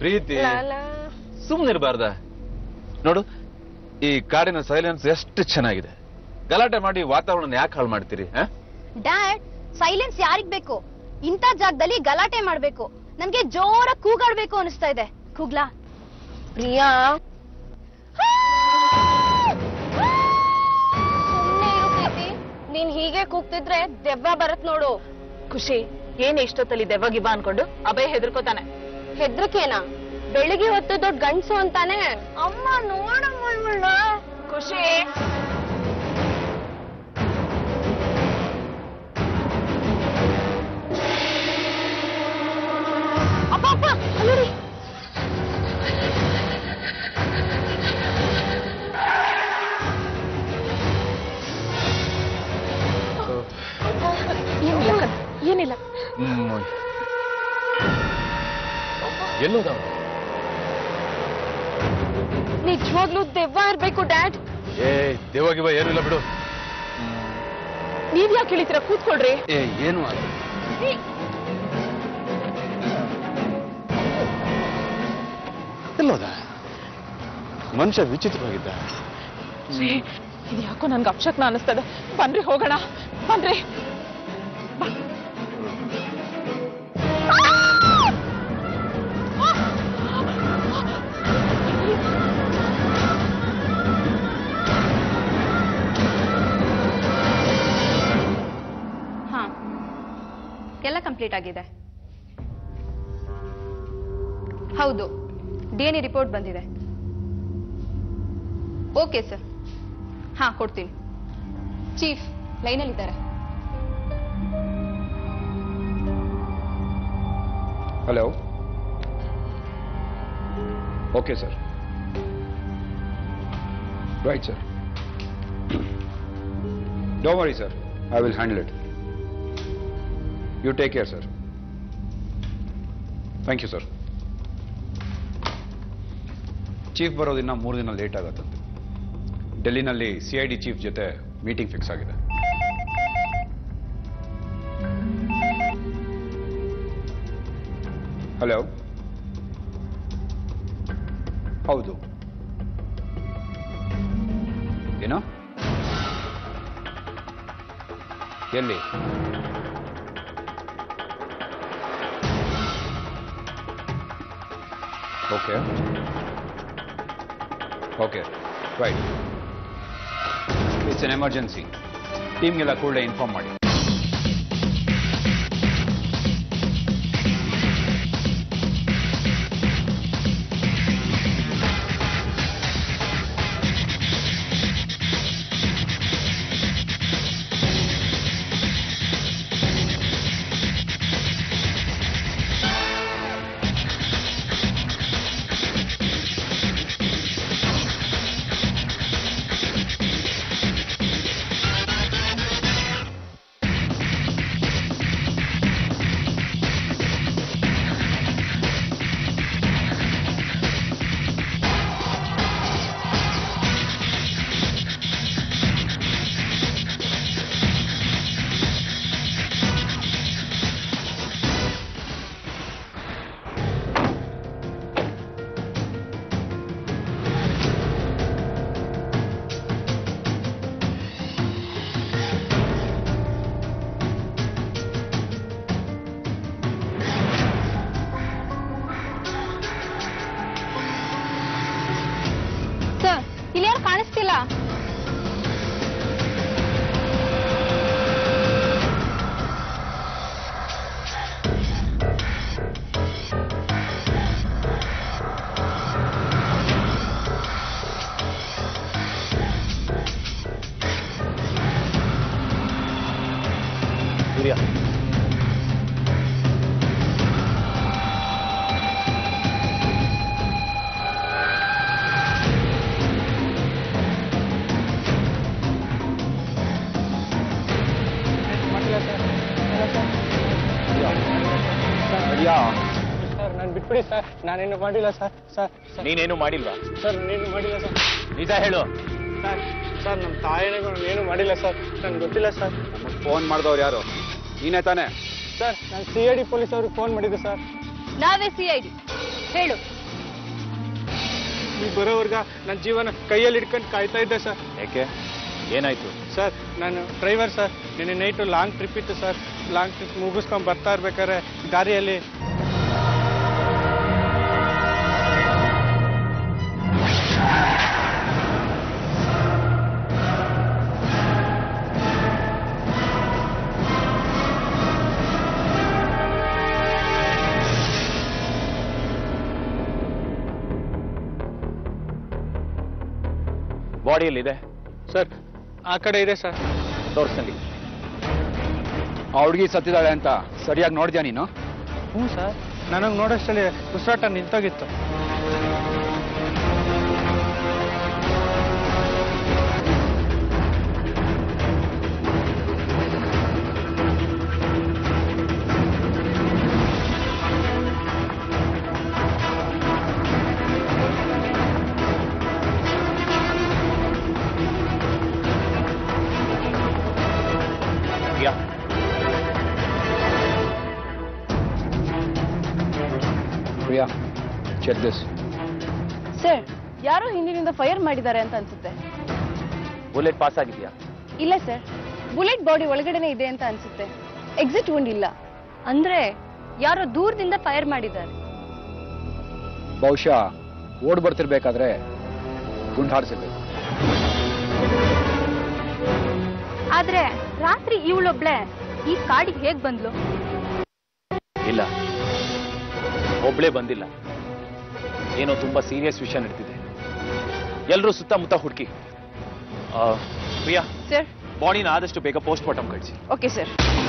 ಪ್ರೀತಿ ಸುಮ್ನಿರ್ಬಾರ್ದ ನೋಡು ಈ ಕಾಡಿನ ಸೈಲೆನ್ಸ್ ಎಷ್ಟು ಚೆನ್ನಾಗಿದೆ ಗಲಾಟೆ ಮಾಡಿ ವಾತಾವರಣ ಯಾಕೆ ಹಾಳು ಮಾಡ್ತೀರಿ ಆ? ಡ್ಯಾಡ್ ಸೈಲೆನ್ಸ್ ಯಾರಿಗ್ ಬೇಕು ಇಂಥ ಜಾಗದಲ್ಲಿ ಗಲಾಟೆ ಮಾಡ್ಬೇಕು ನನ್ಗೆ ಜೋರ ಕೂಗಾಡ್ಬೇಕು ಅನಿಸ್ತಾ ಇದೆ ಕೂಗ್ಲಾ ಪ್ರಿಯಾ ಸುಮ್ನೆ ಇರು ಪ್ರೀತಿ ನೀನ್ ಹೀಗೆ ಕೂಗ್ತಿದ್ರೆ ದೆವ್ವ ಬರತ್ ನೋಡು ಖುಷಿ ಏನ್ ಇಷ್ಟೊತ್ತಲ್ಲಿ ದೆವ್ವ ಗಿಬ್ಬ ಅನ್ಕೊಂಡು ಅಭಯ್ ಹೆದರ್ಕೋತಾನೆ ಹೆದ್ರಿಕೆನಾ ಬೆಳಿಗ್ಗೆ ಹೊತ್ತು ದೊಡ್ಡ ಗಂಡ್ಸು ಅಂತಾನೆ ಅಮ್ಮ ನೋಡಮ್ಮ ಖುಷಿ ಅಪ್ಪ ಅಪ್ಪ ಅಲ್ಲರಿ ಏನಿಲ್ಲ ಕಣ್, ಏನಿಲ್ಲ ಹ್ಮ್. ಎಲ್ಲೋದವ ನಿಜವಾಗ್ಲೂ ದೆವ್ವ ಇರ್ಬೇಕು ಡ್ಯಾಡ್ ಏ ದೇವಾಗಿವ ಏನಿಲ್ಲ ಬಿಡು ನೀವ್ ಯಾಕೆ ಇಳಿತೀರ ಕೂತ್ಕೊಳ್ರಿ ಏ ಏನು ಅಲ್ಲ ಎಲ್ಲೋದ ಮನುಷ್ಯ ವಿಚಿತ್ರವಾಗಿದ್ದ ಛೇ, ಇದು ಯಾಕೋ ನನ್ಗೆ ಅಪ್ಶಕ್ನ ಅನಿಸ್ತದೆ ಬನ್ರಿ ಹೋಗೋಣ ಬನ್ರಿ ಹಾ ಎಲ್ಲ ಕಂಪ್ಲೀಟ್ ಆಗಿದೆ ಹೌದು ಡಿ ಎನ್ ರಿಪೋರ್ಟ್ ಬಂದಿದೆ ಓಕೆ ಸರ್ ಹಾ ಕೊಡ್ತೀನಿ ಚೀಫ್ ಲೈನಲ್ಲಿದ್ದಾರೆ hello okay sir right sir ಡೋ worry sir I will handle it you take care sir thank you sir chief ಬರೋದಿನ್ನ ಮೂರು ದಿನ ಲೇಟ್ ಆಗತ್ತಂತೆ ಡೆಲ್ಲಿನಲ್ಲಿ ಸಿ ಐ ಡಿ ಚೀಫ್ ಜೊತೆ ಮೀಟಿಂಗ್ ಫಿಕ್ಸ್ ಆಗಿದೆ ಹಲೋ ಹೌದು ಏನೋ ಎಲ್ಲಿ okay okay right it's an emergency ಟೀಮ್ಗೆಲ್ಲ ಕೂಡಲೇ ಇನ್ಫಾರ್ಮ್ ಮಾಡಿ ಸರ್ ಇಲ್ಲಿ ಯಾರು ಕಾಣಿಸ್ತಿಲ್ಲ ಸರ್ ನಾನು ಬಿಟ್ಬಿಡಿ ಸರ್ ನಾನೇನು ಮಾಡಿಲ್ಲ ಸರ್ ಸರ್ ಸರ್ ನೀನೇನು ಮಾಡಿಲ್ವಾ ಸರ್ ನೀನು ಮಾಡಿಲ್ಲ ಸರ್ ನಿಜ ಹೇಳು ಸರ್ ಸರ್ ನಮ್ಮ ತಾಯಿನಿಗೂ ಏನು ಮಾಡಿಲ್ಲ ಸರ್ ನನ್ಗೆ ಗೊತ್ತಿಲ್ಲ ಸರ್ ಫೋನ್ ಮಾಡಿದವ್ರು ಯಾರು ನೀನೇ ತಾನೇ ಸರ್ ನಾನು ಸಿ ಐ ಡಿ ಪೊಲೀಸ್ ಅವ್ರಿಗೆ ಫೋನ್ ಮಾಡಿದ್ದೆ ಸರ್ ನಾವೇ ಸಿ ಐ ಡಿ ಹೇಳು ನೀವು ಬರೋವರ್ಗ ನನ್ನ ಜೀವನ ಕೈಯಲ್ಲಿ ಹಿಡ್ಕೊಂಡು ಕಾಯ್ತಾ ಇದ್ದೆ ಸರ್ ಯಾಕೆ ಏನಾಯ್ತು ಸರ್ ನಾನು ಡ್ರೈವರ್ ಸರ್ ನಿನ್ನೆ ನೈಟು ಲಾಂಗ್ ಟ್ರಿಪ್ ಇತ್ತು ಸರ್ ಲಾಂಗ್ ಟ್ರಿಪ್ ಮುಗಿಸ್ಕೊಂಡು ಬರ್ತಾ ಇರ್ಬೇಕಾದ್ರೆ ದಾರಿಯಲ್ಲಿ ಬಾಡಿಯಲ್ಲಿದೆ ಸರ್ ಆ ಕಡೆ ಇದೆ ಸರ್ ತೋರಿಸ್ತೀನಿ ಆ ಹುಡುಗಿ ಸತ್ತಿದ್ದಾಳೆ ಅಂತ ಸರಿಯಾಗಿ ನೋಡಿದ್ಯಾ ನೀನು ಹ್ಞೂ ಸರ್ ನನಗೆ ನೋಡೋಷ್ಟರಲ್ಲಿ ಉಸಿರಾಟ ನಿಂತೋಗಿತ್ತು yeah Priya check this sir ಯಾರೋ ಹಿಂದಿನಿಂದ ಫೈರ್ ಮಾಡಿದ್ದಾರೆ ಅಂತ ಅನ್ಸುತ್ತೆ ಬುಲೆಟ್ ಪಾಸ್ ಆಗಿದೆಯಾ ಇಲ್ಲ ಸರ್ ಬುಲೆಟ್ ಬಾಡಿ ಒಳಗಡೆನೆ ಇದೆ ಅಂತ ಅನ್ಸುತ್ತೆ ಎಕ್ಸಿಟ್ wound ಇಲ್ಲ ಅಂದ್ರೆ ಯಾರೋ ದೂರದಿಂದ ಫೈರ್ ಮಾಡಿದ್ದಾರೆ ಬಹುಶಃ ಓಡ್ ಬರ್ತಿರ್ಬೇಕಾದ್ರೆ ಗುಂಡು ಹಾರಿಸಿರ್ಬೇಕು ಆದ್ರೆ ರಾತ್ರಿ ಇವಳೊಬ್ಳೆ ಈ ಕಾಡಿಗೆ ಹೇಗ್ ಬಂದ್ಲು ಇಲ್ಲ ಒಬ್ಳೇ ಬಂದಿಲ್ಲ ಏನೋ ತುಂಬಾ ಸೀರಿಯಸ್ ವಿಷಯ ನಡೀತಿದೆ ಎಲ್ಲರೂ ಸುತ್ತಮುತ್ತ ಹುಡುಕಿ ಪ್ರಿಯಾ ಸರ್ ಬಾಡಿನ ಆದಷ್ಟು ಬೇಗ ಪೋಸ್ಟ್ ಮಾರ್ಟಮ್ ಕಳಿಸಿ okay sir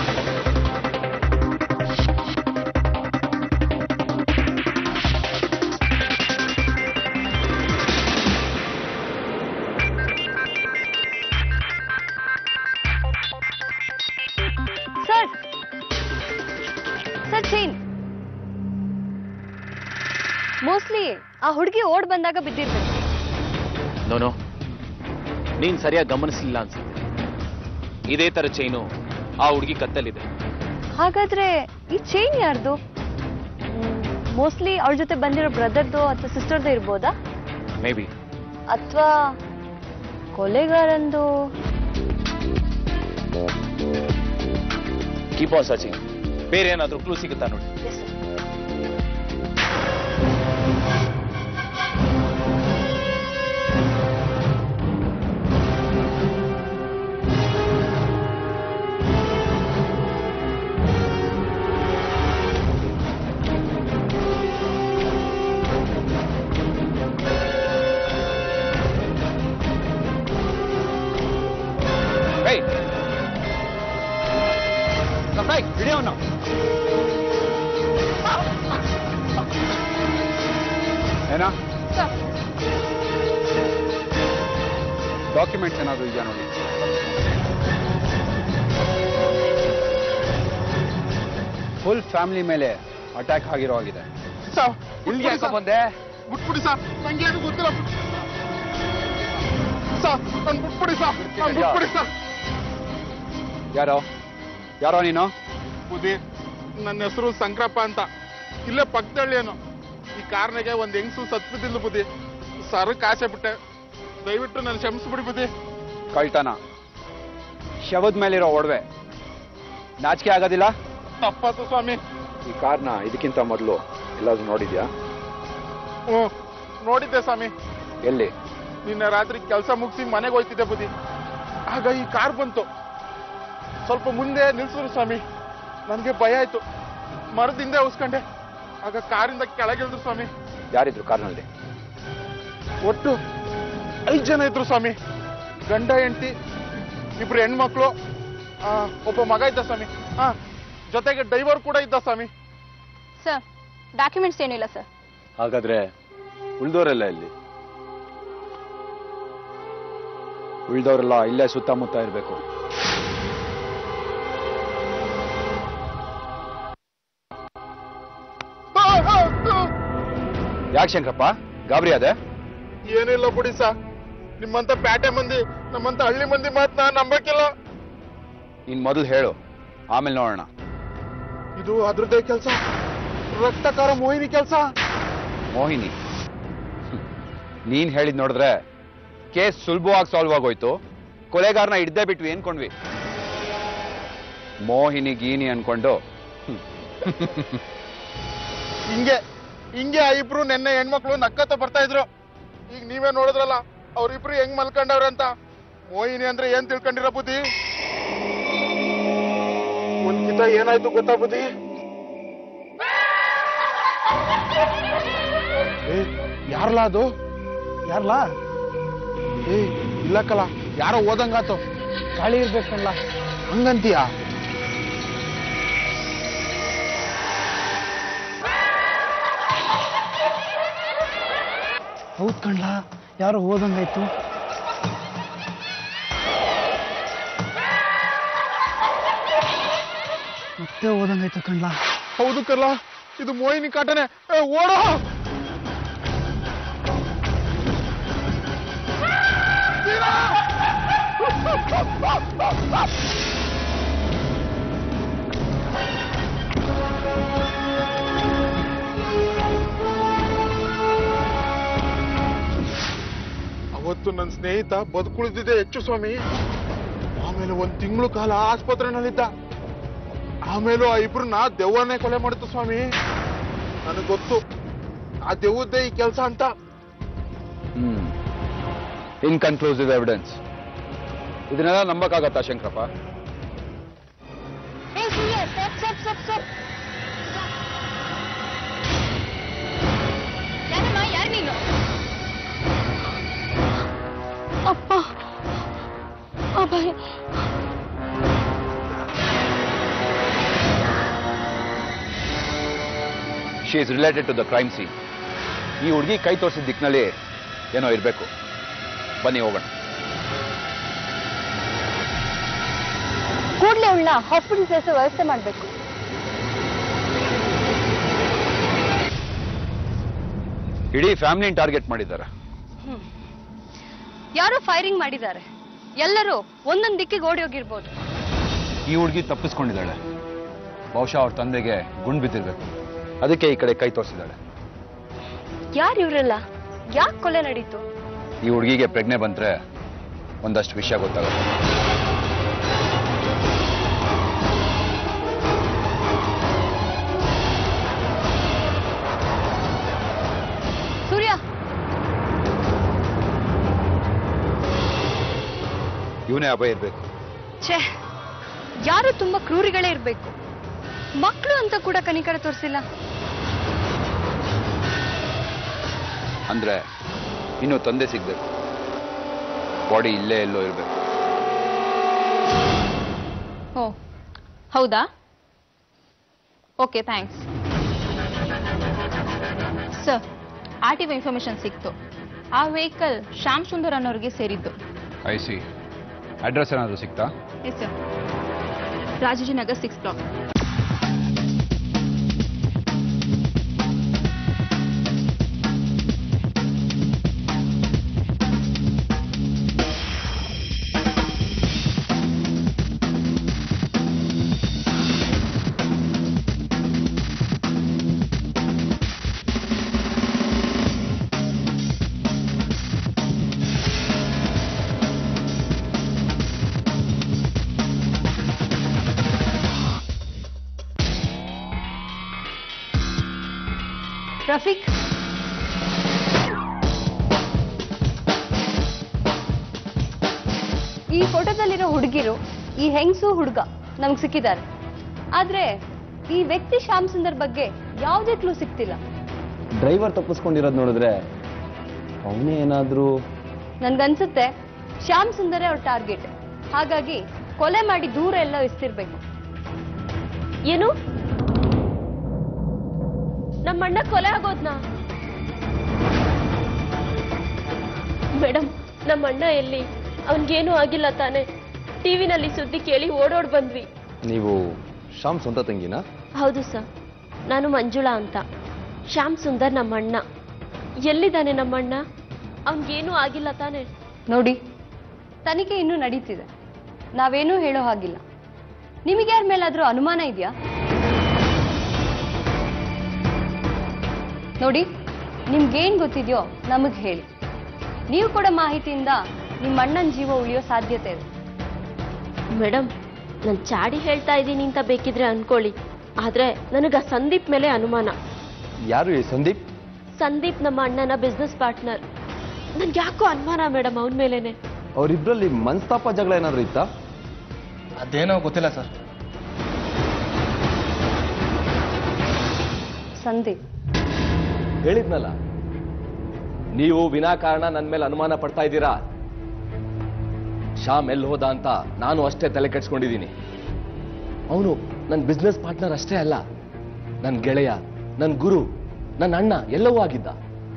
sir sir chain mostly ಆ ಹುಡುಗಿ ಓಡ್ ಬಂದಾಗ ಬಿದ್ದಿರ್ಬೇಕು ನೋನೋ ನೀನ್ ಸರಿಯಾಗಿ ಗಮನಿಸಲಿಲ್ಲ ಅನ್ಸುತ್ತೆ ಇದೇ ತರ ಚೈನು ಆ ಹುಡುಗಿ ಕತ್ತಲ್ಲಿದೆ ಹಾಗಾದ್ರೆ ಈ ಚೈನ್ ಯಾರ್ದು ಮೋಸ್ಟ್ಲಿ ಅವ್ರ ಜೊತೆ ಬಂದಿರೋ ಬ್ರದರ್ದು ಅಥವಾ ಸಿಸ್ಟರ್ದು ಇರ್ಬೋದಾ ಮೇ ಬಿ ಅಥವಾ ಕೊಲೆಗಾರಂದು ಕೀಪ್ ಆನ್ ಸರ್ಚಿಂಗ್ ಬೇರೆ ಏನಾದ್ರೂ ಕ್ಲೂ ಸಿಗುತ್ತಾ ನೋಡಿ Hey! Safai, ಹಿಡಿಯೋ ನಾವು ಏನಾ ಡಾಕ್ಯುಮೆಂಟ್ಸ್ ಏನಾದ್ರು ಇದೆಯಾ ನೋಡಿ ಫುಲ್ ಫ್ಯಾಮಿಲಿ ಮೇಲೆ ಅಟ್ಯಾಕ್ ಆಗಿರೋ ಆಗಿದೆ ಇಲ್ಲಿಗೆ ಯಾಕೆ ಬಂದೆ ಬಿಟ್ಬಿಡಿ ಸರ್ ನಂಗೆ ಏನು ಗೊತ್ತಿಲ್ಲ ಸರ್ ನನ್ ಬಿಟ್ಬಿಡಿ ಸರ್ ನನ್ ಬಿಟ್ಬಿಡಿ ಸರ್ ಯಾರೋ ಯಾರೋ ನೀನು ಬುದ್ಧಿ ನನ್ನ ಹೆಸರು ಸಂಕ್ರಪ್ಪ ಅಂತ ಇಲ್ಲೇ ಪಕ್ಕದಳ್ಳಿಯೇನು ಈ ಕಾರ್ನಾಗೆ ಒಂದ್ ಹೆಂಗ್ಸು ಸತ್ಬಿದ್ದಿಲ್ಲ ಬುದ್ಧಿ ಸರ್ಕ್ ಆಸೆ ಬಿಟ್ಟೆ ದಯವಿಟ್ಟು ನನ್ನ ಕ್ಷಮಿಸ್ಬಿಡಿ ಬುದ್ಧಿ ಕಳ್ತನ ಶವದ ಮೇಲಿರೋ ಒಡವೆ ನಾಚಿಕೆ ಆಗೋದಿಲ್ಲ ತಪ್ಪಾತು ಸ್ವಾಮಿ ಈ ಕಾರ್ನ ಇದಕ್ಕಿಂತ ಮೊದಲು ಎಲ್ಲಾದ್ರೂ ನೋಡಿದ್ಯಾ ಹ್ಞೂ ನೋಡಿದ್ದೆ ಸ್ವಾಮಿ ಎಲ್ಲಿ ನಿನ್ನೆ ರಾತ್ರಿ ಕೆಲಸ ಮುಗಿಸಿ ಮನೆಗೆ ಹೋಯ್ತಿದ್ದೆ ಬುದ್ಧಿ ಆಗ ಈ ಕಾರ್ ಬಂತು ಸ್ವಲ್ಪ ಮುಂದೆ ನಿಲ್ಸಿದ್ರು ಸ್ವಾಮಿ ನನಗೆ ಭಯ ಆಯ್ತು ಮರದಿಂದ ಉಸ್ಕೊಂಡೆ ಆಗ ಕಾರಿಂದ ಕೆಳಗಿಳಿದ್ರು ಸ್ವಾಮಿ ಯಾರಿದ್ರು ಕಾರ್ನಲ್ಲಿ ಒಟ್ಟು ಐದು ಜನ ಇದ್ರು ಸ್ವಾಮಿ ಗಂಡ ಹೆಂಡತಿ ಇಬ್ರು ಹೆಣ್ಮಕ್ಳು ಆ, ಒಬ್ಬ ಮಗ ಇದ್ದ ಸ್ವಾಮಿ ಹಾ ಜೊತೆಗೆ ಡ್ರೈವರ್ ಕೂಡ ಇದ್ದ ಸ್ವಾಮಿ ಸರ್ ಡಾಕ್ಯುಮೆಂಟ್ಸ್ ಏನಿಲ್ಲ ಸರ್ ಹಾಗಾದ್ರೆ ಉಳ್ದವರೆಲ್ಲ ಇಲ್ಲಿ ಉಳ್ದವರೆಲ್ಲ ಇಲ್ಲೇ ಸುತ್ತಮುತ್ತ ಇರಬೇಕು ಯಾಕೆ ಶಂಕರಪ್ಪ ಗಾಬರಿ ಅದೇ ಏನಿಲ್ಲ ಬಿಡಿ ಸಾ ನಿಮ್ಮಂತ ಪ್ಯಾಟೆ ಮಂದಿ ನಮ್ಮಂತ ಹಳ್ಳಿ ಮಂದಿ ಮಾತ್ ನಾ ನಂಬಕ್ಕಿಲ್ಲ ನೀನ್ ಮೊದಲು ಹೇಳು ಆಮೇಲೆ ನೋಡೋಣ ಇದು ಅದ್ರದ್ದೇ ಕೆಲಸ ರಕ್ತಕಾರ ಮೋಹಿನಿ ಕೆಲಸ ಮೋಹಿನಿ ಹ್ಮ್. ನೀನ್ ಹೇಳಿದ್ ನೋಡಿದ್ರೆ ಕೇಸ್ ಸುಲಭವಾಗಿ ಸಾಲ್ವ್ ಆಗೋಯ್ತು ಕೊಲೆಗಾರನ ಹಿಡ್ದೇ ಬಿಟ್ವಿ ಅನ್ಕೊಂಡ್ವಿ ಮೋಹಿನಿ ಗೀನಿ ಅನ್ಕೊಂಡು ಹಿಂಗೆ ಹಿಂಗೆ ಆ ಇಬ್ರು ನೆನ್ನೆ ಹೆಣ್ಮಕ್ಳು ನಕ್ಕತ್ತ ಬರ್ತಾ ಇದ್ರು ಈಗ ನೀವೇ ನೋಡಿದ್ರಲ್ಲ ಅವ್ರಿಬ್ರು ಹೆಂಗ್ ಮಲ್ಕೊಂಡವ್ರೆ ಅಂತ ಮೋಹಿನಿ ಅಂದ್ರೆ ಏನ್ ತಿಳ್ಕೊಂಡಿರ ಬುದ್ಧಿ ಒಂದ್ಕಿತ ಏನಾಯ್ತು ಗೊತ್ತಾ ಬುದ್ಧಿ ಏ ಯಾರ್ಲಾ ಅದು ಯಾರ್ಲಾ ಏ ಇಲ್ಲ ಕಲ ಯಾರೋ ಓದಂಗಾತು ಗಾಳಿ ಇರ್ಬೇಕಲ್ಲ ಹಂಗಂತೀಯಾ ಹೌದ್ ಕಣ್ಲಾ ಯಾರೋ ಹೋದಂಗಾಯ್ತು ಮತ್ತೆ ಹೋದಂಗಾಯ್ತು ಕಣ್ಲಾ ಹೌದು ಕಲ್ಲ ಇದು ಮೋಹಿನಿ ಕಾಟನೆ ಏ, ಓಡೋ ಅವತ್ತು ನನ್ನ ಸ್ನೇಹಿತ ಬದುಕುಳಿದಿದೆ ಹೆಚ್ಚು ಸ್ವಾಮಿ ಆಮೇಲೆ ಒಂದ್ ತಿಂಗಳು ಕಾಲ ಆಸ್ಪತ್ರೆನಲ್ಲಿದ್ದ ಆಮೇಲೂ ಆ ಇಬ್ರನ್ನ ದೆವ್ವನ್ನೇ ಕೊಲೆ ಮಾಡಿತು ಸ್ವಾಮಿ ನನಗೆ ಗೊತ್ತು ಆ ದೆವ್ವದ್ದೇ ಈ ಕೆಲಸ ಅಂತ ಹ್ಮ್ ಇನ್ಕನ್ಕ್ಲೂಸಿವ್ ಎವಿಡೆನ್ಸ್ ಇದನ್ನೆಲ್ಲ ನಂಬಕ್ಕಾಗತ್ತಾ ಶಂಕರಪ್ಪ ಏ Surya stop stop stop stop ಯಾರಮ್ಮ ಯಾರು ನೀನು ಅಪ್ಪ Abhaya she is related to the crime scene ಈ ಹುಡುಗಿ ಕೈ ತೋರಿಸಿದ ದಿಕ್ಕಿನಲ್ಲಿ ಏನೋ ಇರಬೇಕು ಬನ್ನಿ ಹೋಗೋಣ ಕೂಡ್ಲೆ ಉಳ್ಳ ಹಾಸ್ಪಿಟಲ್ ಸೇರಿಸೋ ವ್ಯವಸ್ಥೆ ಮಾಡ್ಬೇಕು ಇಡೀ ಫ್ಯಾಮಿಲಿನ ಟಾರ್ಗೆಟ್ ಮಾಡಿದ್ದಾರೆ ಯಾರೋ ಫೈರಿಂಗ್ ಮಾಡಿದ್ದಾರೆ ಎಲ್ಲರೂ ಒಂದೊಂದ್ ದಿಕ್ಕಿಗೆ ಓಡಿ ಹೋಗಿರ್ಬೋದು ಈ ಹುಡುಗಿ ತಪ್ಪಿಸ್ಕೊಂಡಿದ್ದಾಳೆ ಬಹುಶಃ ಅವ್ರ ತಂದೆಗೆ ಗುಂಡ್ ಬಿದ್ದಿರ್ಬೇಕು ಅದಕ್ಕೆ ಈ ಕಡೆ ಕೈ ತೋರಿಸಿದ್ದಾಳೆ ಯಾರು ಇವರೆಲ್ಲ ಯಾಕೆ ಕೊಲೆ ನಡೀತು ಈ ಹುಡುಗಿಗೆ ಪ್ರಜ್ಞೆ ಬಂದ್ರೆ ಒಂದಷ್ಟು ವಿಷಯ ಗೊತ್ತಾಗುತ್ತೆ ಸೂರ್ಯ ಇವನೇ ಅಭಯ ಇರ್ಬೇಕು ಛೇ ಯಾರು ತುಂಬಾ ಕ್ರೂರಿಗಳೇ ಇರ್ಬೇಕು ಮಕ್ಕಳು ಅಂತ ಕೂಡ ಕನಿಕರ ತೋರಿಸಿಲ್ಲ ಅಂದ್ರೆ ಇನ್ನು ತಂದೆ ಸಿಗ್ಬೇಕು ಬಾಡಿ ಇಲ್ಲೇ ಎಲ್ಲೋ ಇರ್ಬೇಕು ಓ ಹೌದಾ okay thanks sir R T information ಸಿಕ್ತು ಆ ವೆಹಿಕಲ್ ಶ್ಯಾಮ್ ಸುಂದರ್ ಅನ್ನೋರಿಗೆ ಸೇರಿದ್ದು ಐ ಸಿ ಅಡ್ರೆಸ್ ಏನಾದರೂ ಸಿಗ್ತಾ yes sir Rajajinagar six block Rafiq ಈ ಫೋಟೋದಲ್ಲಿರೋ ಹುಡುಗಿರು ಈ ಹೆಂಗಸು ಹುಡುಗ ನಮ್ಗೆ ಸಿಕ್ಕಿದ್ದಾರೆ ಆದ್ರೆ ಈ ವ್ಯಕ್ತಿ ಶ್ಯಾಮ್ ಸುಂದರ್ ಬಗ್ಗೆ ಯಾವುದೇ ಕ್ಲೂ ಸಿಗ್ತಿಲ್ಲ ಡ್ರೈವರ್ ತಪ್ಪಿಸ್ಕೊಂಡಿರೋದು ನೋಡಿದ್ರೆ ಅವನೇ ಏನಾದರೂ ನನ್ಗನ್ಸುತ್ತೆ ಶ್ಯಾಮ್ ಸುಂದರೇ ಅವ್ರ ಟಾರ್ಗೆಟ್ ಹಾಗಾಗಿ ಕೊಲೆ ಮಾಡಿ ದೂರ ಎಲ್ಲೋ ಇಸ್ತಿರ್ಬೇಕು ಏನು ನಮ್ಮಣ್ಣ ಕೊಲೆ ಆಗೋದ್ನಾ ಮೇಡಮ್ ನಮ್ಮಣ್ಣ ಎಲ್ಲಿ ಅವನ್ಗೇನು ಆಗಿಲ್ಲ ತಾನೆ ಟಿವಿನಲ್ಲಿ ಸುದ್ದಿ ಕೇಳಿ ಓಡೋಡ್ ಬಂದ್ವಿ ನೀವು ಶ್ಯಾಮ್ ಸ್ವಂತ ತಂಗಿನಾ ಹೌದು ಸರ್ ನಾನು ಮಂಜುಳಾ ಅಂತ ಶ್ಯಾಮ್ ಸುಂದರ್ ನಮ್ಮಣ್ಣ ಎಲ್ಲಿದ್ದಾನೆ ನಮ್ಮಣ್ಣ ಅವನ್ಗೇನು ಆಗಿಲ್ಲ ತಾನೆ ನೋಡಿ ತನಿಖೆ ಇನ್ನೂ ನಡೀತಿದೆ ನಾವೇನೂ ಹೇಳೋ ಹಾಗಿಲ್ಲ ನಿಮಗೆ ಯಾರ ಮೇಲಾದ್ರೂ ಅನುಮಾನ ಇದೆಯಾ ನೋಡಿ ನಿಮ್ಗೇನ್ ಗೊತ್ತಿದೆಯೋ ನಮಗ್ ಹೇಳಿ ನೀವು ಕೊಡೋ ಮಾಹಿತಿಯಿಂದ ನಿಮ್ಮ ಅಣ್ಣನ ಜೀವ ಉಳಿಯೋ ಸಾಧ್ಯತೆ ಇದೆ ಮೇಡಮ್ ನಾನು ಚಾಡಿ ಹೇಳ್ತಾ ಇದ್ದೀನಿ ಅಂತ ಬೇಕಿದ್ರೆ ಅನ್ಕೊಳ್ಳಿ ಆದ್ರೆ ನನಗೆ ಆ ಸಂದೀಪ್ ಮೇಲೆ ಅನುಮಾನ ಯಾರು ಈ ಸಂದೀಪ್ ಸಂದೀಪ್ ನಮ್ಮ ಅಣ್ಣನ ಬಿಸ್ನೆಸ್ ಪಾರ್ಟ್ನರ್ ನನ್ಗೆ ಯಾಕೋ ಅನುಮಾನ ಮೇಡಮ್ ಅವನ ಮೇಲೇನೆ ಅವರಿಬ್ಬರಲ್ಲಿ ಮನಸ್ತಾಪ ಜಗಳ ಏನಾದ್ರು ಇತ್ತಾ ಅದೇನೋ ಗೊತ್ತಿಲ್ಲ ಸರ್ ಸಂದೀಪ್ ಹೇಳಿದ್ನಲ್ಲ ನೀವು ವಿನಾಕಾರಣ ನನ್ನ ಮೇಲೆ ಅನುಮಾನ ಪಡ್ತಾ ಇದ್ದೀರಾ ಶ್ಯಾಮ್ ಎಲ್ಲಿ ಹೋದ ಅಂತ ನಾನು ಅಷ್ಟೇ ತಲೆ ಕೆಡ್ಸ್ಕೊಂಡಿದ್ದೀನಿ ಅವನು ನನ್ನ ಬಿಸ್ನೆಸ್ ಪಾರ್ಟ್ನರ್ ಅಷ್ಟೇ ಅಲ್ಲ ನನ್ನ ಗೆಳೆಯ ನನ್ನ ಗುರು ನನ್ನ ಅಣ್ಣ ಎಲ್ಲವೂ ಆಗಿದ್ದ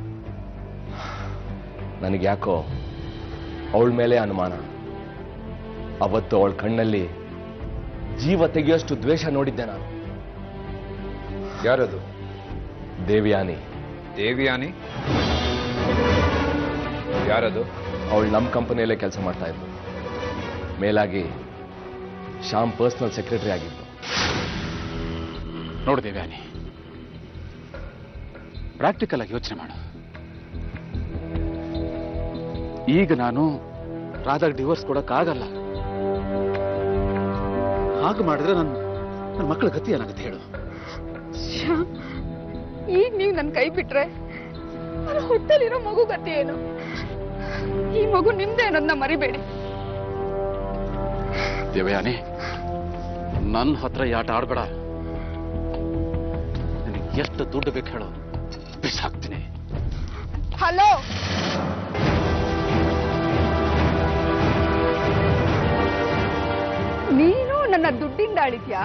ನನಗೆ ಯಾಕೋ ಅವಳ ಮೇಲೆ ಅನುಮಾನ ಅವತ್ತು ಅವಳ ಕಣ್ಣಲ್ಲಿ ಜೀವ ತೆಗೆಯೋಷ್ಟು ದ್ವೇಷ ನೋಡಿದ್ದೆ ನಾನು ಯಾರದು ದೇವ್ಯಾನಿ ದೇವಿಯಾನಿ ಯಾರದು ಅವಳು ನಮ್ಮ ಕಂಪನಿಯಲ್ಲೇ ಕೆಲಸ ಮಾಡ್ತಾ ಇದ್ಲು ಮೇಲಾಗಿ ಶ್ಯಾಮ್ ಪರ್ಸನಲ್ ಸೆಕ್ರೆಟರಿ ಆಗಿದ್ದು ನೋಡು ದೇವ್ಯಾನಿ ಪ್ರಾಕ್ಟಿಕಲ್ ಆಗಿ ಯೋಚನೆ ಮಾಡು ಈಗ ನಾನು ರಾಧಾಗ್ ಡಿವೋರ್ಸ್ ಕೊಡಕ್ಕಾಗಲ್ಲ ಹಾಗೆ ಮಾಡಿದ್ರೆ ನನ್ನ ನನ್ನ ಮಕ್ಕಳ ಗತಿ ಏನಾಗುತ್ತೆ ಹೇಳು ಈಗ ನೀವು ನನ್ನ ಕೈ ಬಿಟ್ರೆ ನನ್ನ ಹೊಟ್ಟೆಲಿರೋ ಮಗು ಗತಿ ಏನು ಈ ಮಗು ನಿಮ್ದೇ ಅನ್ನೋದನ್ನ ಮರಿಬೇಡಿ ದೇವಯಾನಿ ನನ್ನ ಹತ್ರ ಈ ಆಟ ಆಡ್ಬೇಡ ನಿನಗೆ ಎಷ್ಟು ದುಡ್ಡು ಬೇಕು ಹೇಳು ಬಿಸಾಕ್ತೀನಿ ಹಲೋ ನೀನು ನನ್ನ ದುಡ್ಡಿಂದ ಆಳಿದ್ಯಾ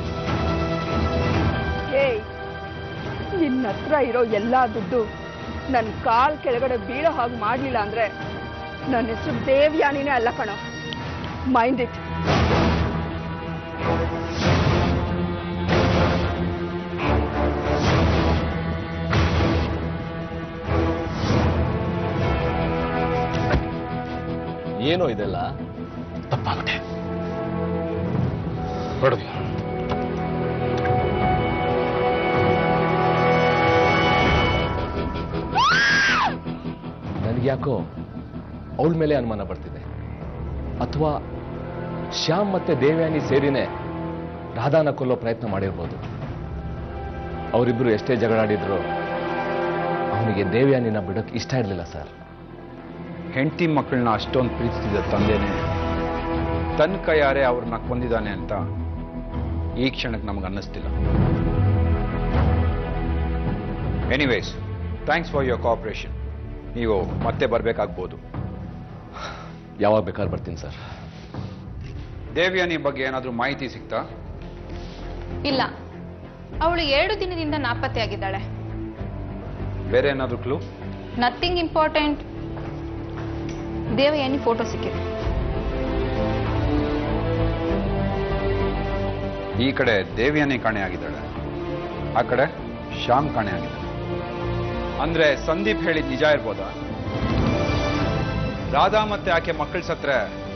ಏಯ್ ನಿನ್ನ ಹತ್ರ ಇರೋ ಎಲ್ಲಾ ದುಡ್ಡು ನನ್ನ ಕಾಲ್ ಕೆಳಗಡೆ ಬೀಳೋ ಹಾಗೆ ಮಾಡ್ಲಿಲ್ಲ ಅಂದ್ರೆ ನನ್ನ ಹೆಸರು ದೇವ್ಯಾನಿನೇ ಅಲ್ಲ ಕಣೋ ಮೈಂಡ್ ಇಟ್ ಏನೋ ಇದೆಲ್ಲ ತಪ್ಪಾಗುತ್ತೆ ಹೊರಡಿ ನನಗ್ಯಾಕೋ ಅವಳ ಮೇಲೆ ಅನುಮಾನ ಬರ್ತಿದೆ ಅಥವಾ ಶ್ಯಾಮ್ ಮತ್ತೆ ದೇವ್ಯಾನಿ ಸೇರಿನೇ ರಾಧಾನ ಕೊಲ್ಲೋ ಪ್ರಯತ್ನ ಮಾಡಿರ್ಬೋದು ಅವರಿಬ್ಬರು ಎಷ್ಟೇ ಜಗಳಾಡಿದ್ರು ಅವನಿಗೆ ದೇವ್ಯಾನಿನ ಬಿಡೋಕೆ ಇಷ್ಟ ಇರಲಿಲ್ಲ ಸರ್ ಹೆಂಡತಿ ಮಕ್ಕಳನ್ನ ಅಷ್ಟೊಂದು ಪ್ರೀತಿಸಿದ ತಂದೆನೇ ತನ್ನ ಕೈಯಾರೆ ಅವ್ರನ್ನ ಕೊಂದಿದ್ದಾನೆ ಅಂತ ಈ ಕ್ಷಣಕ್ಕೆ ನಮ್ಗೆ ಅನ್ನಿಸ್ತಿಲ್ಲ anyways thanks for your cooperation ನೀವು ಮತ್ತೆ ಬರಬೇಕಾಗ್ಬೋದು ಯಾವಾಗ ಬೇಕಾದ್ರೆ ಬರ್ತೀನಿ ಸರ್ ದೇವ್ಯಾನಿ ಬಗ್ಗೆ ಏನಾದರೂ ಮಾಹಿತಿ ಸಿಗ್ತಾ ಇಲ್ಲ ಅವಳು ಎರಡು ದಿನದಿಂದ ನಾಪತ್ತೆಯಾಗಿದ್ದಾಳೆ ಬೇರೆ ಏನಾದರೂ clue nothing important Devayani photo ಸಿಕ್ಕಿದೆ ಈ ಕಡೆ ದೇವಿಯಾನಿ ಕಾಣೆ ಆಗಿದ್ದಾಳೆ ಆ ಕಡೆ ಶ್ಯಾಮ್ ಕಾಣೆ ಆಗಿದ್ದಾಳೆ ಅಂದ್ರೆ ಸಂದೀಪ್ ಹೇಳಿದ ನಿಜ ಇರ್ಬೋದಾ ರಾಧಾ ಮತ್ತೆ ಆಕೆ ಮಕ್ಕಳು ಸತ್ರೆ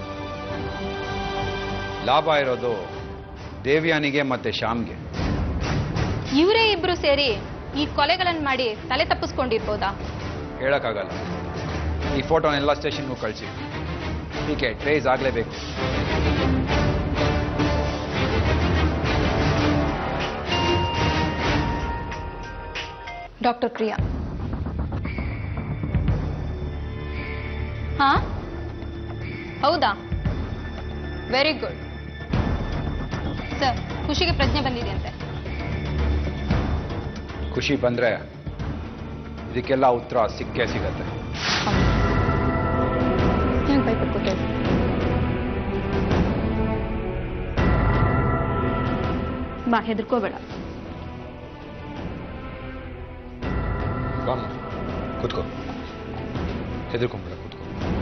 ಲಾಭ ಇರೋದು ದೇವ್ಯಾನಿಗೆ ಮತ್ತೆ ಶ್ಯಾಮ್ಗೆ ಇವರೇ ಇಬ್ರು ಸೇರಿ ಈ ಕೊಲೆಗಳನ್ನು ಮಾಡಿ ತಲೆ ತಪ್ಪಿಸ್ಕೊಂಡಿರ್ಬೋದಾ ಹೇಳಕ್ಕಾಗಲ್ಲ ಈ ಫೋಟೋನೆಲ್ಲ ಸ್ಟೇಷನ್ಗೂ ಕಳಿಸಿ ಹೀಗೆ ಟ್ರೇಸ್ ಆಗಲೇಬೇಕು ಡಾಕ್ಟರ್ ಪ್ರಿಯಾ ಹಾ ಹೌದಾ ವೆರಿ ಗುಡ್ ಸರ್ ಖುಷಿಗೆ ಪ್ರಜ್ಞೆ ಬಂದಿದೆಯಂತೆ ಖುಷಿ ಬಂದ್ರೆ ಇದಕ್ಕೆಲ್ಲ ಉತ್ತರ ಸಿಕ್ಕೇ ಸಿಗತ್ತೆ ಹೆಂಗೆ ಭಯಪಡ್ಕೋತೇವೆ ಬಾ ಹೆದರ್ಕೋಬೇಡ ಬಾಮ್ಮ ಕೂತ್ಕೋ ಹೆದರ್ಕೊಂಬಿಡ ಕೂತ್ಕೋ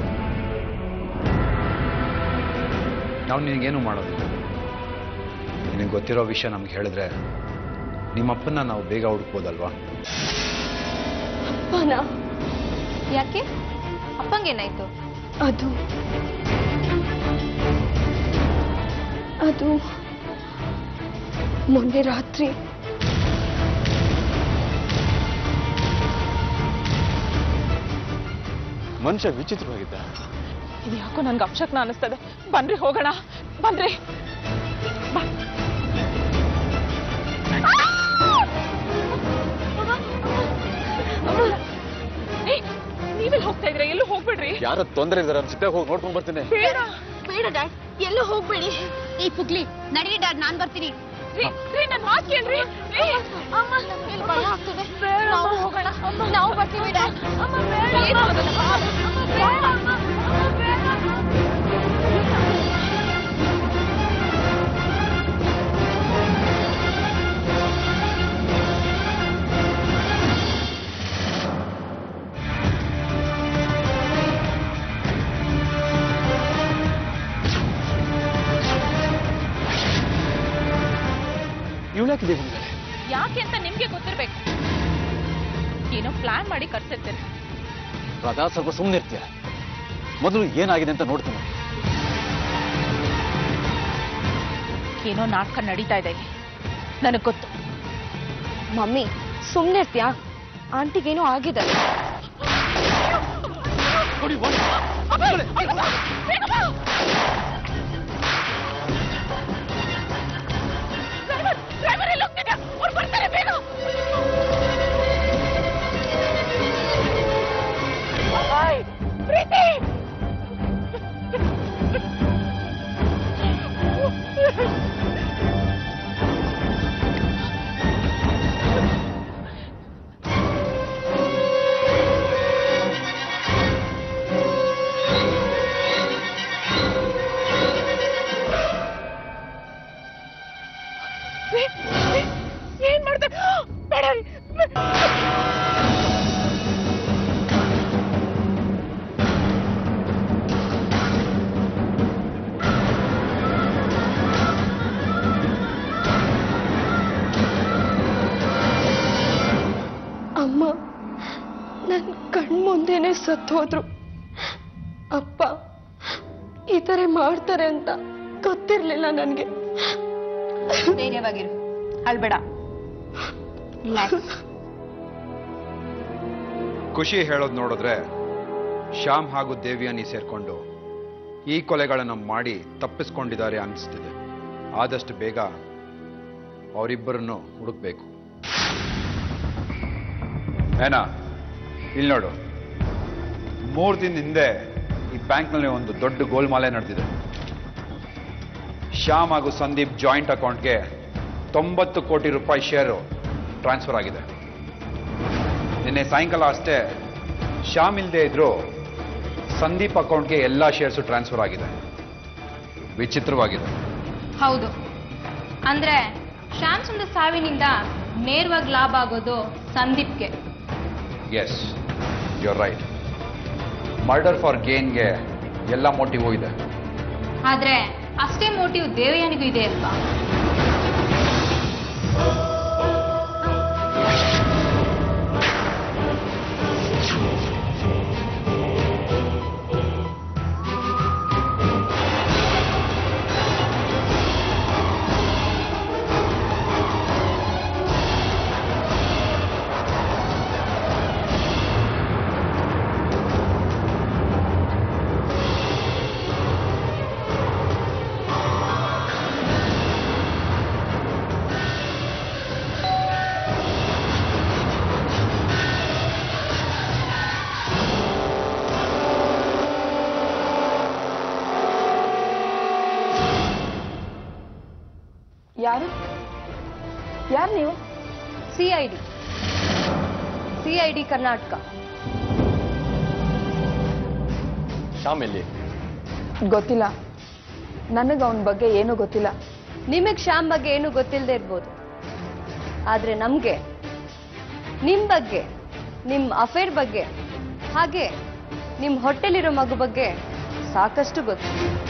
ನಾವು ನಿನಗೇನು ಮಾಡೋದಿಲ್ಲ ನಿನಗೆ ಗೊತ್ತಿರೋ ವಿಷಯ ನಮ್ಗೆ ಹೇಳಿದ್ರೆ ನಿಮ್ಮಪ್ಪನ್ನ ನಾವು ಬೇಗ ಹುಡುಕ್ಬೋದಲ್ವಾ ಅಪ್ಪನ ಯಾಕೆ ಅಪ್ಪಂಗೇನಾಯ್ತು ಅದು ಅದು ಮೊನ್ನೆ ರಾತ್ರಿ ಮನುಷ್ಯ ವಿಚಿತ್ರವಾಗಿದ್ದ ಇದು ಯಾಕೋ ನನ್ಗೆ ಅಪ್ಶಕ್ನ ಅನಿಸ್ತದೆ ಬನ್ರಿ ಹೋಗೋಣ ಬನ್ರಿ ಬಾ. ಏಯ್, ನೀವೆಲ್ಲಿ ಹೋಗ್ತಾ ಇದ್ದೀರಾ ಎಲ್ಲೂ ಹೋಗ್ಬೇಡ್ರಿ ಯಾರ ತೊಂದರೆ ಇದಾರೆ ಅನ್ಸುತ್ತೆ ಹೋಗಿ ನೋಡ್ಕೊಂಡ್ ಬರ್ತೀನಿ ಬೇಡ ಬೇಡ ಡ್ಯಾಡ್ ಎಲ್ಲೂ ಹೋಗ್ಬೇಡಿ ಈ ಪುಗ್ಲಿ ನಡಿ ಡ್ಯಾಡ್ ನಾನ್ ಬರ್ತೀನಿ ರೀ ರೀ ನನ್ನ ಮಾತು ಕೇಳ್ರಿ ರೀ ಅಮ್ಮ ಇಲ್ಲಿ ಭಯ ಆಗ್ತದೆ ನಾವು ಹೋಗೋಣ ನಾವು ಬರ್ತೀವಿ ಡ್ಯಾಡ್ ಅಮ್ಮ ಬೇಡ ಏನು ಆಗಲ್ಲ. ಅಮ್ಮ ಬೇಡ ಅಮ್ಮ ಅಮ್ಮ ಬೇಡ ಇವಳ್ಯಾಕೆ ದೇವಂಗ ಯಾಕೆ ಅಂತ ನಿಮ್ಗೆ ಗೊತ್ತಿರ್ಬೇಕು ಏನೋ ಪ್ಲಾನ್ ಮಾಡಿ ಕರ್ಸಿರ್ತೇನೆ ರಾಧಾ ಸ್ವಲ್ಪ ಸುಮ್ಮನೆ ಇರ್ತೀಯ ಮೊದಲು ಏನಾಗಿದೆ ಅಂತ ನೋಡ್ತೀನಿ ಏನೋ ನಾಟಕ ನಡೀತಾ ಇದೆ ಇಲ್ಲಿ ನನಗೆ ಗೊತ್ತು ಮಮ್ಮಿ ಸುಮ್ನೆ ಇರ್ತೀಯಾ ಆಂಟಿಗೇನೋ ಆಗಿದೆ ಏನ್ ಮಾಡ್ದೆ ಬೇಡ ರೀ. ಅಮ್ಮ ನನ್ನ ಕಣ್ಮುಂದೆನೆ ಸತ್ತೋದ್ರು ಅಪ್ಪ ಈ ಥರ ಮಾಡ್ತಾರೆ ಅಂತ ಗೊತ್ತಿರ್ಲಿಲ್ಲ ನನಗೆ ಧೈರ್ಯವಾಗಿರು ಅಳ್ಬೇಡ ಖುಷಿ ಹೇಳೋದು ನೋಡಿದ್ರೆ ಶ್ಯಾಮ್ ಹಾಗೂ ದೇವಿಯಾನಿ ಸೇರ್ಕೊಂಡು ಈ ಕೊಲೆಗಳನ್ನು ಮಾಡಿ ತಪ್ಪಿಸ್ಕೊಂಡಿದ್ದಾರೆ ಅನಿಸ್ತಿದೆ ಆದಷ್ಟು ಬೇಗ ಅವರಿಬ್ಬರನ್ನು ಹುಡುಕ್ಬೇಕು ಏನಾ ಇಲ್ಲಿ ನೋಡು ಮೂರು ದಿನ ಹಿಂದೆ ಈ ಬ್ಯಾಂಕ್ನಲ್ಲಿ ಒಂದು ದೊಡ್ಡ ಗೋಲ್ಮಾಲೆ ನಡೆದಿದೆ ಶ್ಯಾಮ್ ಹಾಗೂ ಸಂದೀಪ್ ಜಾಯಿಂಟ್ ಅಕೌಂಟ್ಗೆ ತೊಂಬತ್ತು ಕೋಟಿ ರೂಪಾಯಿ ಶೇರು ಟ್ರಾನ್ಸ್ಫರ್ ಆಗಿದೆ ನಿನ್ನೆ ಸಾಯಂಕಾಲ ಅಷ್ಟೇ ಶ್ಯಾಮ್ ಇಲ್ಲದೆ ಇದ್ರು ಸಂದೀಪ್ ಅಕೌಂಟ್ಗೆ ಎಲ್ಲ ಶೇರ್ಸು ಟ್ರಾನ್ಸ್ಫರ್ ಆಗಿದೆ ವಿಚಿತ್ರವಾಗಿದೆ ಹೌದು ಅಂದ್ರೆ ಶ್ಯಾಮ್ ಸುಂದರ್ ಸಾವಿನಿಂದ ನೇರವಾಗಿ ಲಾಭ ಆಗೋದು ಸಂದೀಪ್ಗೆ yes you right murder for ಗೇನ್ಗೆ ಎಲ್ಲ ಮೋಟಿವು ಇದೆ ಆದ್ರೆ ಅಷ್ಟೇ ಮೋಟಿವ್ ದೇವಯಾನಿಗೂ ಇದೆ ಅಲ್ವಾ ಯಾರು ಯಾರು ನೀವು C I D C I D Karnataka Shyam ಎಲ್ಲಿ ಗೊತ್ತಿಲ್ಲ ನನಗೆ ಅವನ ಬಗ್ಗೆ ಏನೂ ಗೊತ್ತಿಲ್ಲ ನಿಮಗ್ ಶ್ಯಾಮ್ ಬಗ್ಗೆ ಏನು ಗೊತ್ತಿಲ್ಲದೆ ಇರ್ಬೋದು ಆದ್ರೆ ನಮ್ಗೆ ನಿಮ್ ಬಗ್ಗೆ ನಿಮ್ ಅಫೇರ್ ಬಗ್ಗೆ ಹಾಗೆ ನಿಮ್ ಹೊಟ್ಟೆಲಿರೋ ಮಗು ಬಗ್ಗೆ ಸಾಕಷ್ಟು ಗೊತ್ತು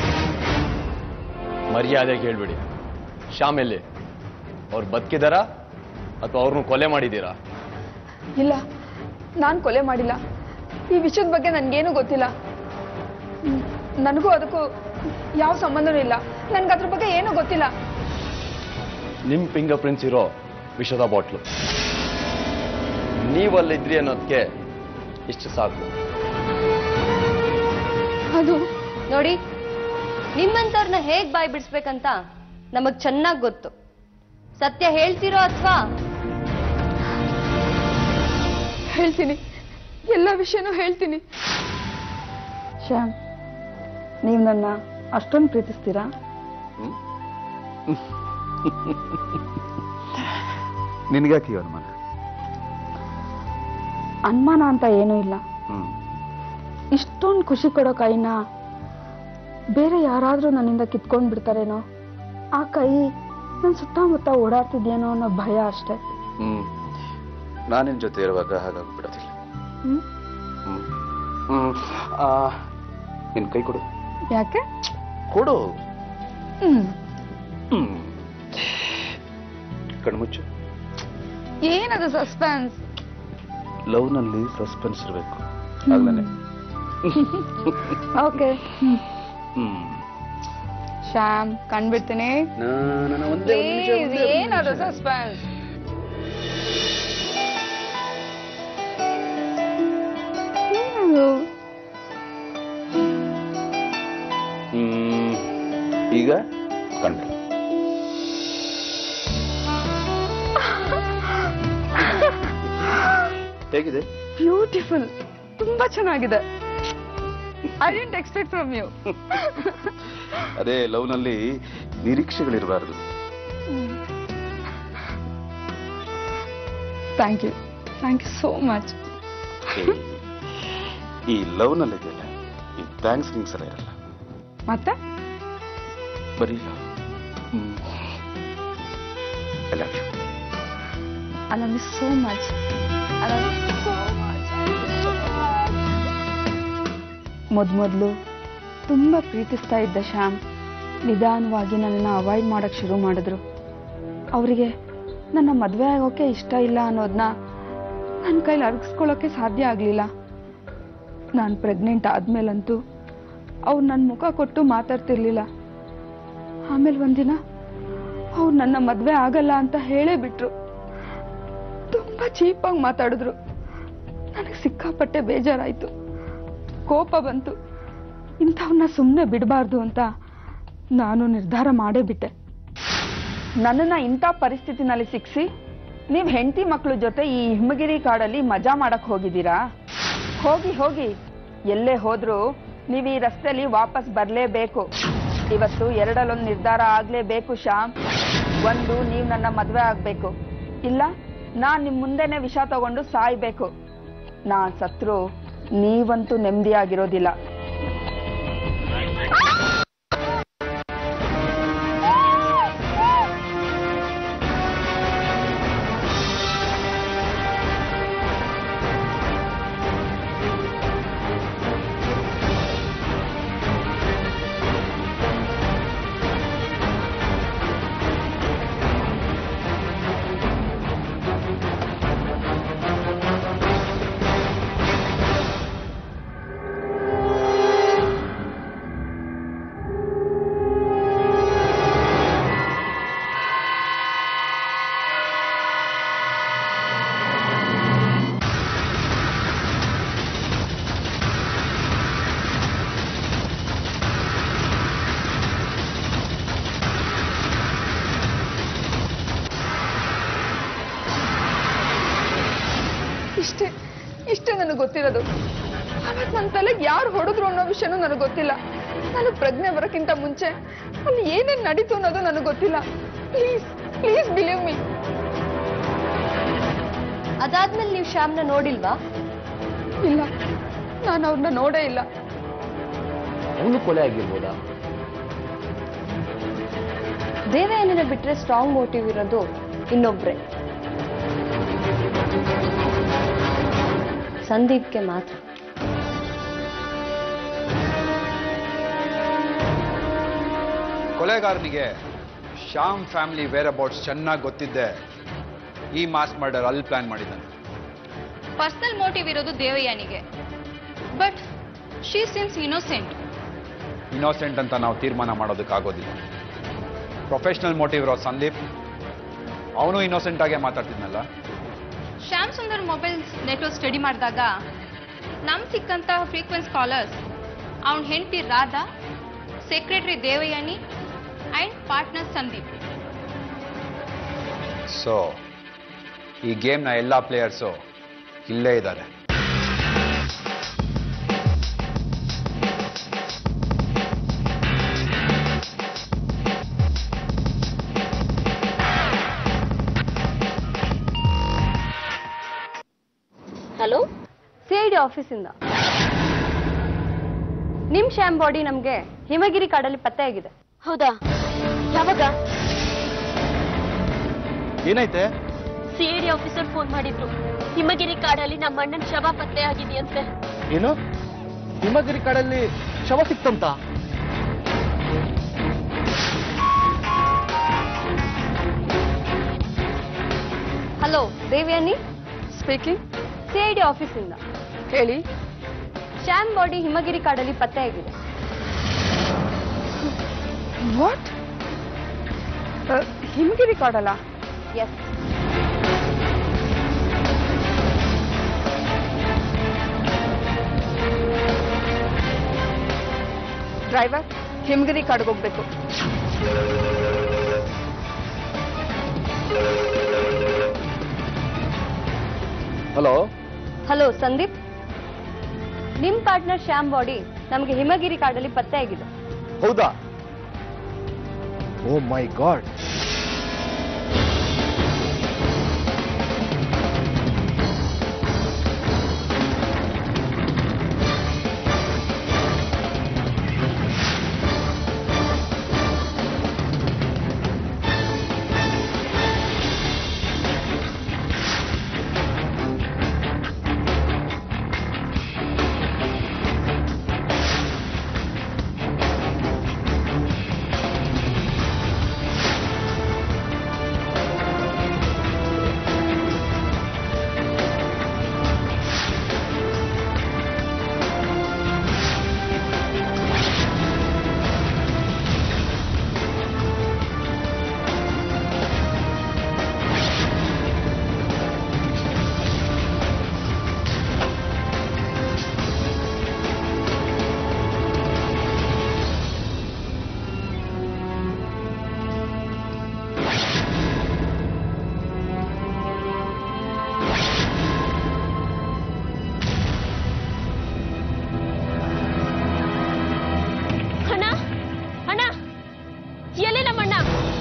ಮರ್ಯಾದೆಗೆ ಹೇಳ್ಬಿಡಿ ಶ್ಯಾಮ್ ಎಲ್ಲಿ ಅವ್ರು ಬದುಕಿದಾರಾ ಅಥವಾ ಅವ್ರನ್ನ ಕೊಲೆ ಮಾಡಿದ್ದೀರಾ ಇಲ್ಲ ನಾನು ಕೊಲೆ ಮಾಡಿಲ್ಲ ಈ ವಿಷಯದ ಬಗ್ಗೆ ನನಗೇನು ಗೊತ್ತಿಲ್ಲ ನ್- ನನಗೂ ಅದಕ್ಕೂ ಯಾವ ಸಂಬಂಧನೂ ಇಲ್ಲ ನನ್ಗೆ ಅದ್ರ ಬಗ್ಗೆ ಏನೂ ಗೊತ್ತಿಲ್ಲ ನಿಮ್ ಫಿಂಗರ್ ಪ್ರಿಂಟ್ಸ್ ಇರೋ ವಿಷದ ಬಾಟ್ಲು ನೀವಲ್ಲಿದ್ರಿ ಅನ್ನೋದಕ್ಕೆ ಇಷ್ಟು ಸಾಕು ಅದು ನೋಡಿ ನಿಮ್ಮಂತವ್ರನ್ನ ಹೇಗ್ ಬಾಯ್ ಬಿಡಿಸ್ಬೇಕಂತ ನಮಗ್ ಚೆನ್ನಾಗ್ ಗೊತ್ತು ಸತ್ಯ ಹೇಳ್ತಿರೋ ಅಥವಾ ಹೇಳ್ತೀನಿ ಎಲ್ಲ ವಿಷಯನೂ ಹೇಳ್ತೀನಿ ಶ್ಯಾಮ್ ನೀವು ನನ್ನ ಅಷ್ಟೊಂದು ಪ್ರೀತಿಸ್ತೀರಾ ನಿನಗ್ಯಾಕೆ ಈ ಅನುಮಾನ ಅನುಮಾನ ಅಂತ ಏನೂ ಇಲ್ಲ ಹ್ಮ್ ಇಷ್ಟೊಂದು ಖುಷಿ ಕೊಡೋ ಕೈನ ಬೇರೆ ಯಾರಾದ್ರೂ ನನ್ನಿಂದ ಕಿತ್ಕೊಂಡ್ ಬಿಡ್ತಾರೇನೋ ಆ ಕೈ ನನ್ನ ಸುತ್ತಮುತ್ತ ಓಡಾಡ್ತಿದ್ಯೇನೋ ಅನ್ನೋ ಭಯ ಅಷ್ಟೇ ಹ್ಮ್ ನಾನಿನ್ ಜೊತೆ ಇರುವಾಗ ಹಾಗಾಗ್ಬಿಡೋದಿಲ್ಲ ಹ್ಮ್ ಹ್ಮ್ ಹ್ಮ್ ಆ, ನಿನ್ ಕೈ ಕೊಡು ಯಾಕೆ ಕೊಡು ಹ್ಮ್ ಹ್ಮ್ ಕಣ್ಮುಚ್ಚು ಏನದು ಸಸ್ಪೆನ್ಸ್ ಲವ್ ನಲ್ಲಿ ಸಸ್ಪೆನ್ಸ್ ಇರಬೇಕು ಆಗ್ಲೇನೆ ಓಕೆ ಹ್ಮ್ ಶ್ಯಾಮ್ ಕಂಡ್ಬಿಡ್ತೀನಿ ನಾನು ಒಂದೇ ಒಂದ್ ನಿಮಿಷ, Please, ಒಂದೇ ಒಂದ್ ಏನದು ನಿಮಿಷ. ಸಸ್ಪೆನ್ಸ್ ಏನದು ಹ್ಮ್ ಈಗ ಕಂಡ್ರೆ ಹೇಗಿದೆ ಬ್ಯೂಟಿಫುಲ್ ತುಂಬಾ ಚೆನ್ನಾಗಿದೆ I didn't expect from you ಅದೇ ಲವ್ ನಲ್ಲಿ ನಿರೀಕ್ಷೆಗಳಿರಬಾರದು thank you thank you so much ಈ ಲವ್ ನಲ್ಲಿ ಇದೆಯಲ್ಲ ಈ ಥ್ಯಾಂಕ್ಸ್ ಗಿಂಗ್ಸ್ ಎಲ್ಲ ಇರಲ್ಲ ಮತ್ತೆ ಬರೀ love. Hmm I love you. I love you so much I love you so much ಮೊದ್ಮೊದ್ಲು ತುಂಬ ಪ್ರೀತಿಸ್ತಾ ಇದ್ದ ಶ್ಯಾಮ್ ನಿಧಾನವಾಗಿ ನನ್ನನ್ನು ಅವಾಯ್ಡ್ ಮಾಡಕ್ ಶುರು ಮಾಡಿದ್ರು ಅವರಿಗೆ ನನ್ನ ಮದುವೆ ಆಗೋಕೆ ಇಷ್ಟ ಇಲ್ಲ ಅನ್ನೋದನ್ನ ನನ್ನ ಕೈಲಿ ಅರ್ಗಿಸ್ಕೊಳ್ಳೋಕೆ ಸಾಧ್ಯ ಆಗಲಿಲ್ಲ ನಾನು ಪ್ರೆಗ್ನೆಂಟ್ ಆದ್ಮೇಲಂತೂ ಅವ್ರು ನನ್ನ ಮುಖ ಕೊಟ್ಟು ಮಾತಾಡ್ತಿರ್ಲಿಲ್ಲ ಆಮೇಲೆ ಒಂದಿನ ಅವ್ರು ನನ್ನ ಮದುವೆ ಆಗಲ್ಲ ಅಂತ ಹೇಳೇ ಬಿಟ್ರು ತುಂಬಾ ಚೀಪಾಗಿ ಮಾತಾಡಿದ್ರು ನನಗೆ ಸಿಕ್ಕಾಪಟ್ಟೆ ಬೇಜಾರಾಯ್ತು ಕೋಪ ಬಂತು ಇಂಥವನ್ನ ಸುಮ್ಮನೆ ಬಿಡಬಾರ್ದು ಅಂತ ನಾನು ನಿರ್ಧಾರ ಮಾಡೇ ಬಿಟ್ಟೆ ನನ್ನನ್ನ ಇಂಥ ಪರಿಸ್ಥಿತಿನಲ್ಲಿ ಸಿಕ್ಸಿ ನೀವು ಹೆಂಡತಿ ಮಕ್ಕಳ ಜೊತೆ ಈ ಹಿಮಗಿರಿ ಕಾಡಲ್ಲಿ ಮಜಾ ಮಾಡಕ್ ಹೋಗಿದ್ದೀರಾ ಹೋಗಿ ಹೋಗಿ ಎಲ್ಲೇ ಹೋದ್ರೂ ನೀವು ಈ ರಸ್ತೆಯಲ್ಲಿ ವಾಪಸ್ ಬರಲೇಬೇಕು ಇವತ್ತು ಎರಡಲ್ಲೊಂದು ನಿರ್ಧಾರ ಆಗ್ಲೇಬೇಕು ಶ್ಯಾಮ್ ಒಂದು ನೀವು ನನ್ನ ಮದ್ವೆ ಆಗ್ಬೇಕು ಇಲ್ಲ ನಾನ್ ನಿಮ್ ಮುಂದೆನೆ ವಿಷ ತಗೊಂಡು ಸಾಯ್ಬೇಕು ನಾನ್ ಸತ್ರು ನೀವಂತೂ ನೆಮ್ಮದಿಯಾಗಿರೋದಿಲ್ಲ ಇಷ್ಟೇ ಇಷ್ಟೇ ನನಗೆ ಗೊತ್ತಿರೋದು ಅವತ್ತು ನನ್ನ ತಲೆಗೆ ಯಾರು ಹೊಡೆದ್ರು ಅನ್ನೋ ವಿಷಯನೂ ನನಗೆ ಗೊತ್ತಿಲ್ಲ ನಾನು ಪ್ರಜ್ಞೆ ಬರೋಕ್ಕಿಂತ ಮುಂಚೆ ಅಲ್ಲಿ ಏನೇನು ನಡೀತು ಅನ್ನೋದು ನನಗೆ ಗೊತ್ತಿಲ್ಲ ಪ್ಲೀಸ್ ಪ್ಲೀಸ್ ಬಿಲೀವ್ ಮೀ ಅದಾದ್ಮೇಲೆ ನೀವು ಶ್ಯಾಮ್ನ ನೋಡಿಲ್ವಾ ಇಲ್ಲ ನಾನು ಅವ್ರನ್ನ ನೋಡೇ ಇಲ್ಲ ಅವನು ಕೊಲೆ ಆಗಿರ್ಬೋದಾ ದೇವಯಾನಿನ ಬಿಟ್ರೆ ಸ್ಟ್ರಾಂಗ್ ಮೋಟಿವ್ ಇರೋದು ಇನ್ನೊಬ್ರೆ ಸಂದೀಪ್ಗೆ ಮಾತ್ರ ಕೊಲೆಗಾರನಿಗೆ ಶ್ಯಾಮ್ ಫ್ಯಾಮಿಲಿ ವೇರ್ ಅಬೌಟ್ಸ್ ಚೆನ್ನಾಗಿ ಗೊತ್ತಿದ್ದೆ ಈ ಮಾಸ್ ಮರ್ಡರ್ ಅಲ್ಲಿ ಪ್ಲಾನ್ ಮಾಡಿದ್ದಾನೆ ಪರ್ಸನಲ್ ಮೋಟಿವ್ ಇರೋದು ದೇವಯಾನಿಗೆ but she seems innocent innocent ಅಂತ ನಾವು ತೀರ್ಮಾನ ಮಾಡೋದಕ್ಕಾಗೋದಿಲ್ಲ ಪ್ರೊಫೆಷನಲ್ ಮೋಟಿವ್ ಇರೋ ಸಂದೀಪ್ ಅವನು ಇನ್ನೋಸೆಂಟ್ ಆಗೇ ಮಾತಾಡ್ತಿದ್ನಲ್ಲ Shyam Sundar mobile network study ಮಾಡಿದಾಗ ನಮ್ ಸಿಕ್ಕಂತ ಫ್ರೀಕ್ವೆನ್ಸ್ ಕಾಲರ್ಸ್ ಅವನ ಹೆಂಡತಿ Radha secretary Devayani and partner Sandeep so ಈ ಗೇಮ್ನ ಎಲ್ಲ ಪ್ಲೇಯರ್ಸು ಇಲ್ಲೇ ಇದ್ದಾರೆ ಹಲೋ ಸಿ ಐ ಡಿ ಆಫೀಸಿಂದ ನಿಮ್ ಶ್ಯಾಮ್ ಬಾಡಿ ನಮ್ಗೆ ಹಿಮಗಿರಿ ಕಾಡಲ್ಲಿ ಪತ್ತೆಯಾಗಿದೆ ಹೌದಾ ಯಾವಾಗ ಏನೈತೆ C I D officer phone ಮಾಡಿದ್ರು ಹಿಮಗಿರಿ ಕಾಡಲ್ಲಿ ನಮ್ಮ ಅಣ್ಣನ ಶವ ಪತ್ತೆ ಆಗಿದೆಯಂತೆ ಏನು ಹಿಮಗಿರಿ ಕಾಡಲ್ಲಿ ಶವ ಸಿಕ್ತಂತ hello Devayani speaking C I D ಆಫೀಸಿಂದ ಹೇಳಿ ಶ್ಯಾಮ್ ಬಾಡಿ ಹಿಮಗಿರಿ ಕಾಡಲ್ಲಿ ಪತ್ತೆಯಾಗಿದೆ ವಾಟ್ ಹಿಮಗಿರಿ ಕಾಡಲ್ಲ ಎಸ್ ಡ್ರೈವರ್ ಹಿಮಗಿರಿ ಕಾಡ್ಗೆ ಹೋಗ್ಬೇಕು ಹಲೋ ಹಲೋ ಸಂದೀಪ್ ನಿಮ್ ಪಾರ್ಟ್ನರ್ ಶ್ಯಾಮ್ ಬಾಡಿ ನಮ್ಗೆ ಹಿಮಗಿರಿ ಕಾಡಲ್ಲಿ ಪತ್ತೆಯಾಗಿದೆ ಹೌದಾ ಓ ಮೈ ಗಾಡ್ ಅಣ್ಣ ಅಣ್ಣ ಎಲ್ಲಿ ನಮ್ಮಣ್ಣ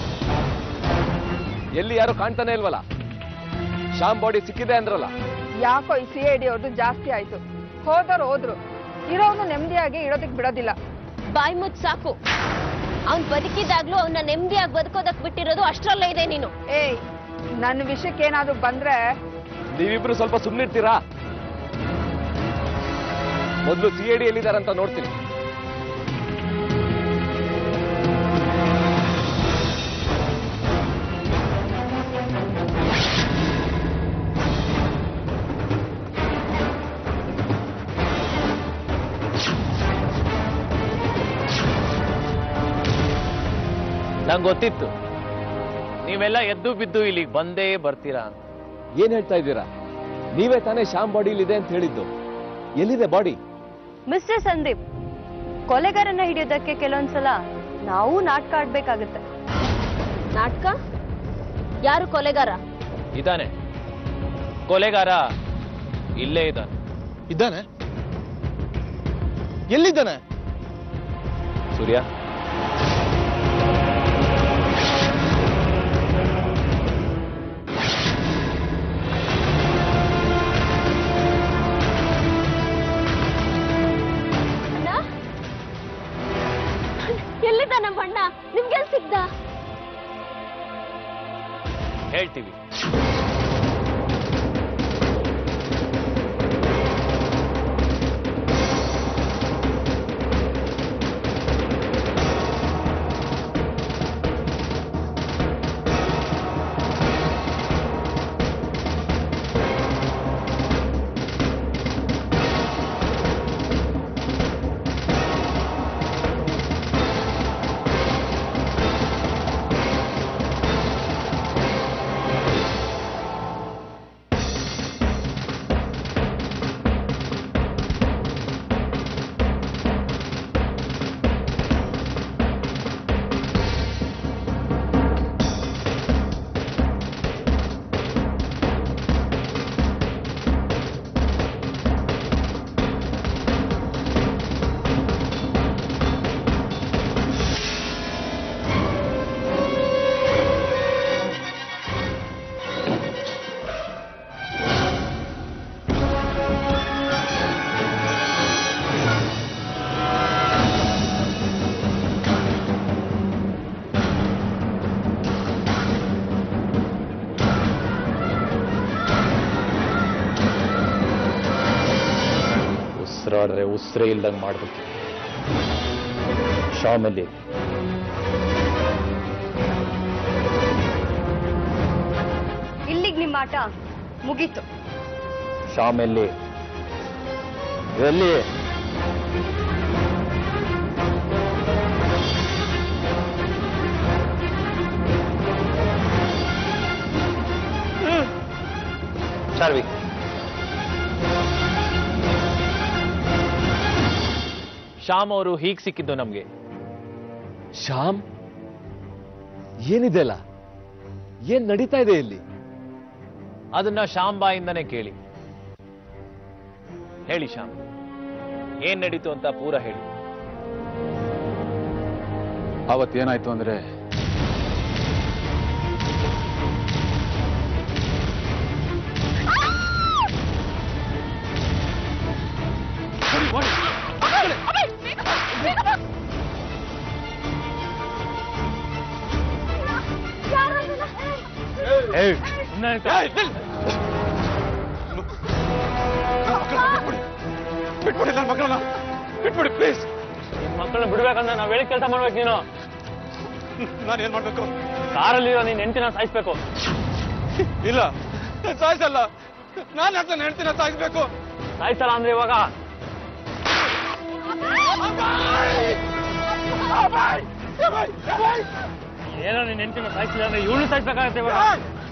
ಎಲ್ಲಿ ಯಾರು ಕಾಣ್ತಾನೆ ಇಲ್ವಲ್ಲ ಶ್ಯಾಮ್ ಬಾಡಿ ಸಿಕ್ಕಿದೆ ಅಂದ್ರಲ್ಲ ಯಾಕೋ ಈ ಸಿ ಐ ಡಿ ಅವ್ರದ್ದು ಜಾಸ್ತಿ ಆಯ್ತು ಹೋದವ್ರು ಹೋದ್ರು ಇರೋನು ನೆಮ್ಮದಿಯಾಗಿ ಇರೋದಕ್ಕೆ ಬಿಡೋದಿಲ್ಲ ಬಾಯಿ ಮುಚ್ಚ್ ಸಾಕು ಅವ್ನ್ ಬದುಕಿದಾಗ್ಲೂ ಅವನ್ನ ನೆಮ್ಮದಿಯಾಗಿ ಬದುಕೋದಕ್ ಬಿಟ್ಟಿರೋದು ಅಷ್ಟ್ರಲ್ಲೇ ಇದೆ ನೀನು ಏಯ್ ನನ್ನ ವಿಷಯಕ್ಕೆ ಏನಾದ್ರು ಬಂದ್ರೆ ನೀವಿಬ್ರು ಸ್ವಲ್ಪ ಸುಮ್ಮನಿರ್ತೀರಾ ಮೊದಲು ಸಿ ಐ ಡಿ ಎಲ್ಲಿದ್ದಾರಂತ ನೋಡ್ತೀನಿ ನಂಗೆ ಗೊತ್ತಿತ್ತು ನೀವೆಲ್ಲ ಎದ್ದು ಬಿದ್ದು ಇಲ್ಲಿಗೆ ಬಂದೇ ಬರ್ತೀರಾ ಅಂತ ಏನ್ ಹೇಳ್ತಾ ಇದ್ದೀರಾ ನೀವೇ ತಾನೇ ಶ್ಯಾಮ್ ಬಾಡಿ ಇದೆ ಅಂತ ಹೇಳಿದ್ದು ಎಲ್ಲಿದೆ ಬಾಡಿ ಮಿಸ್ಟರ್ ಸಂದೀಪ್ ಕೊಲೆಗಾರನ ಹಿಡಿಯೋದಕ್ಕೆ ಕೆಲವೊಂದ್ಸಲ ನಾವು ನಾಟಕ ಆಡ್ಬೇಕಾಗುತ್ತೆ ನಾಟಕ ಯಾರು ಕೊಲೆಗಾರ ಇದ್ದಾನೆ ಕೊಲೆಗಾರ ಇಲ್ಲೇ ಇದ್ದಾನೆ ಇದ್ದಾನೆ ಎಲ್ಲಿದ್ದಾನೆ ಸೂರ್ಯ ಅಣ್ಣ ಎಲ್ಲಿದ್ದ ನಮ್ಮ ಅಣ್ಣ ನಿಮ್ಗೆ ಸಿಗ್ದ ಹೇಳ್ತೀವಿ ಉಸಿರಾಡಿದ್ರೆ ಉಸಿರೇ ಇಲ್ದಂಗೆ ಮಾಡ್ಬಿಡ್ತೀನಿ ಶಾಮಲ್ಲಿ ಇಲ್ಲಿಗೆ ನಿಮ್ಮ ಆಟ ಮುಗೀತು ಶಾಮಲ್ಲಿ ಎಲ್ಲಿ ಚಾರ್ವಿ ಶ್ಯಾಮ್ ಅವರು ಹೀಗ್ ಸಿಕ್ಕಿದ್ದು ನಮ್ಗೆ ಶ್ಯಾಮ್ ಏನಿದೆ ಅಲ್ಲ ಏನ್ ನಡೀತಾ ಇದೆ ಇಲ್ಲಿ ಅದನ್ನ ಶ್ಯಾಮ್ ಬಾಯಿಂದನೇ ಕೇಳಿ ಹೇಳಿ ಶ್ಯಾಮ್ ಏನ್ ನಡೀತು ಅಂತ ಪೂರ ಹೇಳಿ ಅವತ್ತೇನಾಯ್ತು ಅಂದ್ರೆ ಬಿಟ್ಬಿಡಿ ನನ್ನ ಮಕ್ಕಳನ್ನ ಬಿಟ್ಬಿಡಿ ಪ್ಲೀಸ್ ಮಕ್ಕಳನ್ನ ಬಿಡ್ಬೇಕಂದ್ರೆ ನಾವ್ ಹೇಳಿ ಕೆಲಸ ಮಾಡ್ಬೇಕು ನೀನು ನಾನು ಏನ್ ಮಾಡ್ಬೇಕು ಕಾರಲ್ಲಿರೋ ನೀನ್ ಹೆಂಡತಿನ ಸಾಯಿಸ್ಬೇಕು ಇಲ್ಲ ನಾನ್ ಸಾಯಿಸಲ್ಲ ನಾನು ಯಾಕೆ ನನ್ನ ಹೆಂಡ್ತಿನ ಸಾಯಿಸ್ಬೇಕು ಸಾಯಿಸಲ್ಲ ಅಂದ್ರೆ ಇವಾಗ ಏನೋ ನಿನ್ ಹೆಂಡತಿನ ಸಾಯಿಸಿಲ್ಲ ಅಂದ್ರೆ ಇವಳು ಸಾಯಿಸ್ಬೇಕಾಗತ್ತೆ ಇವಾಗ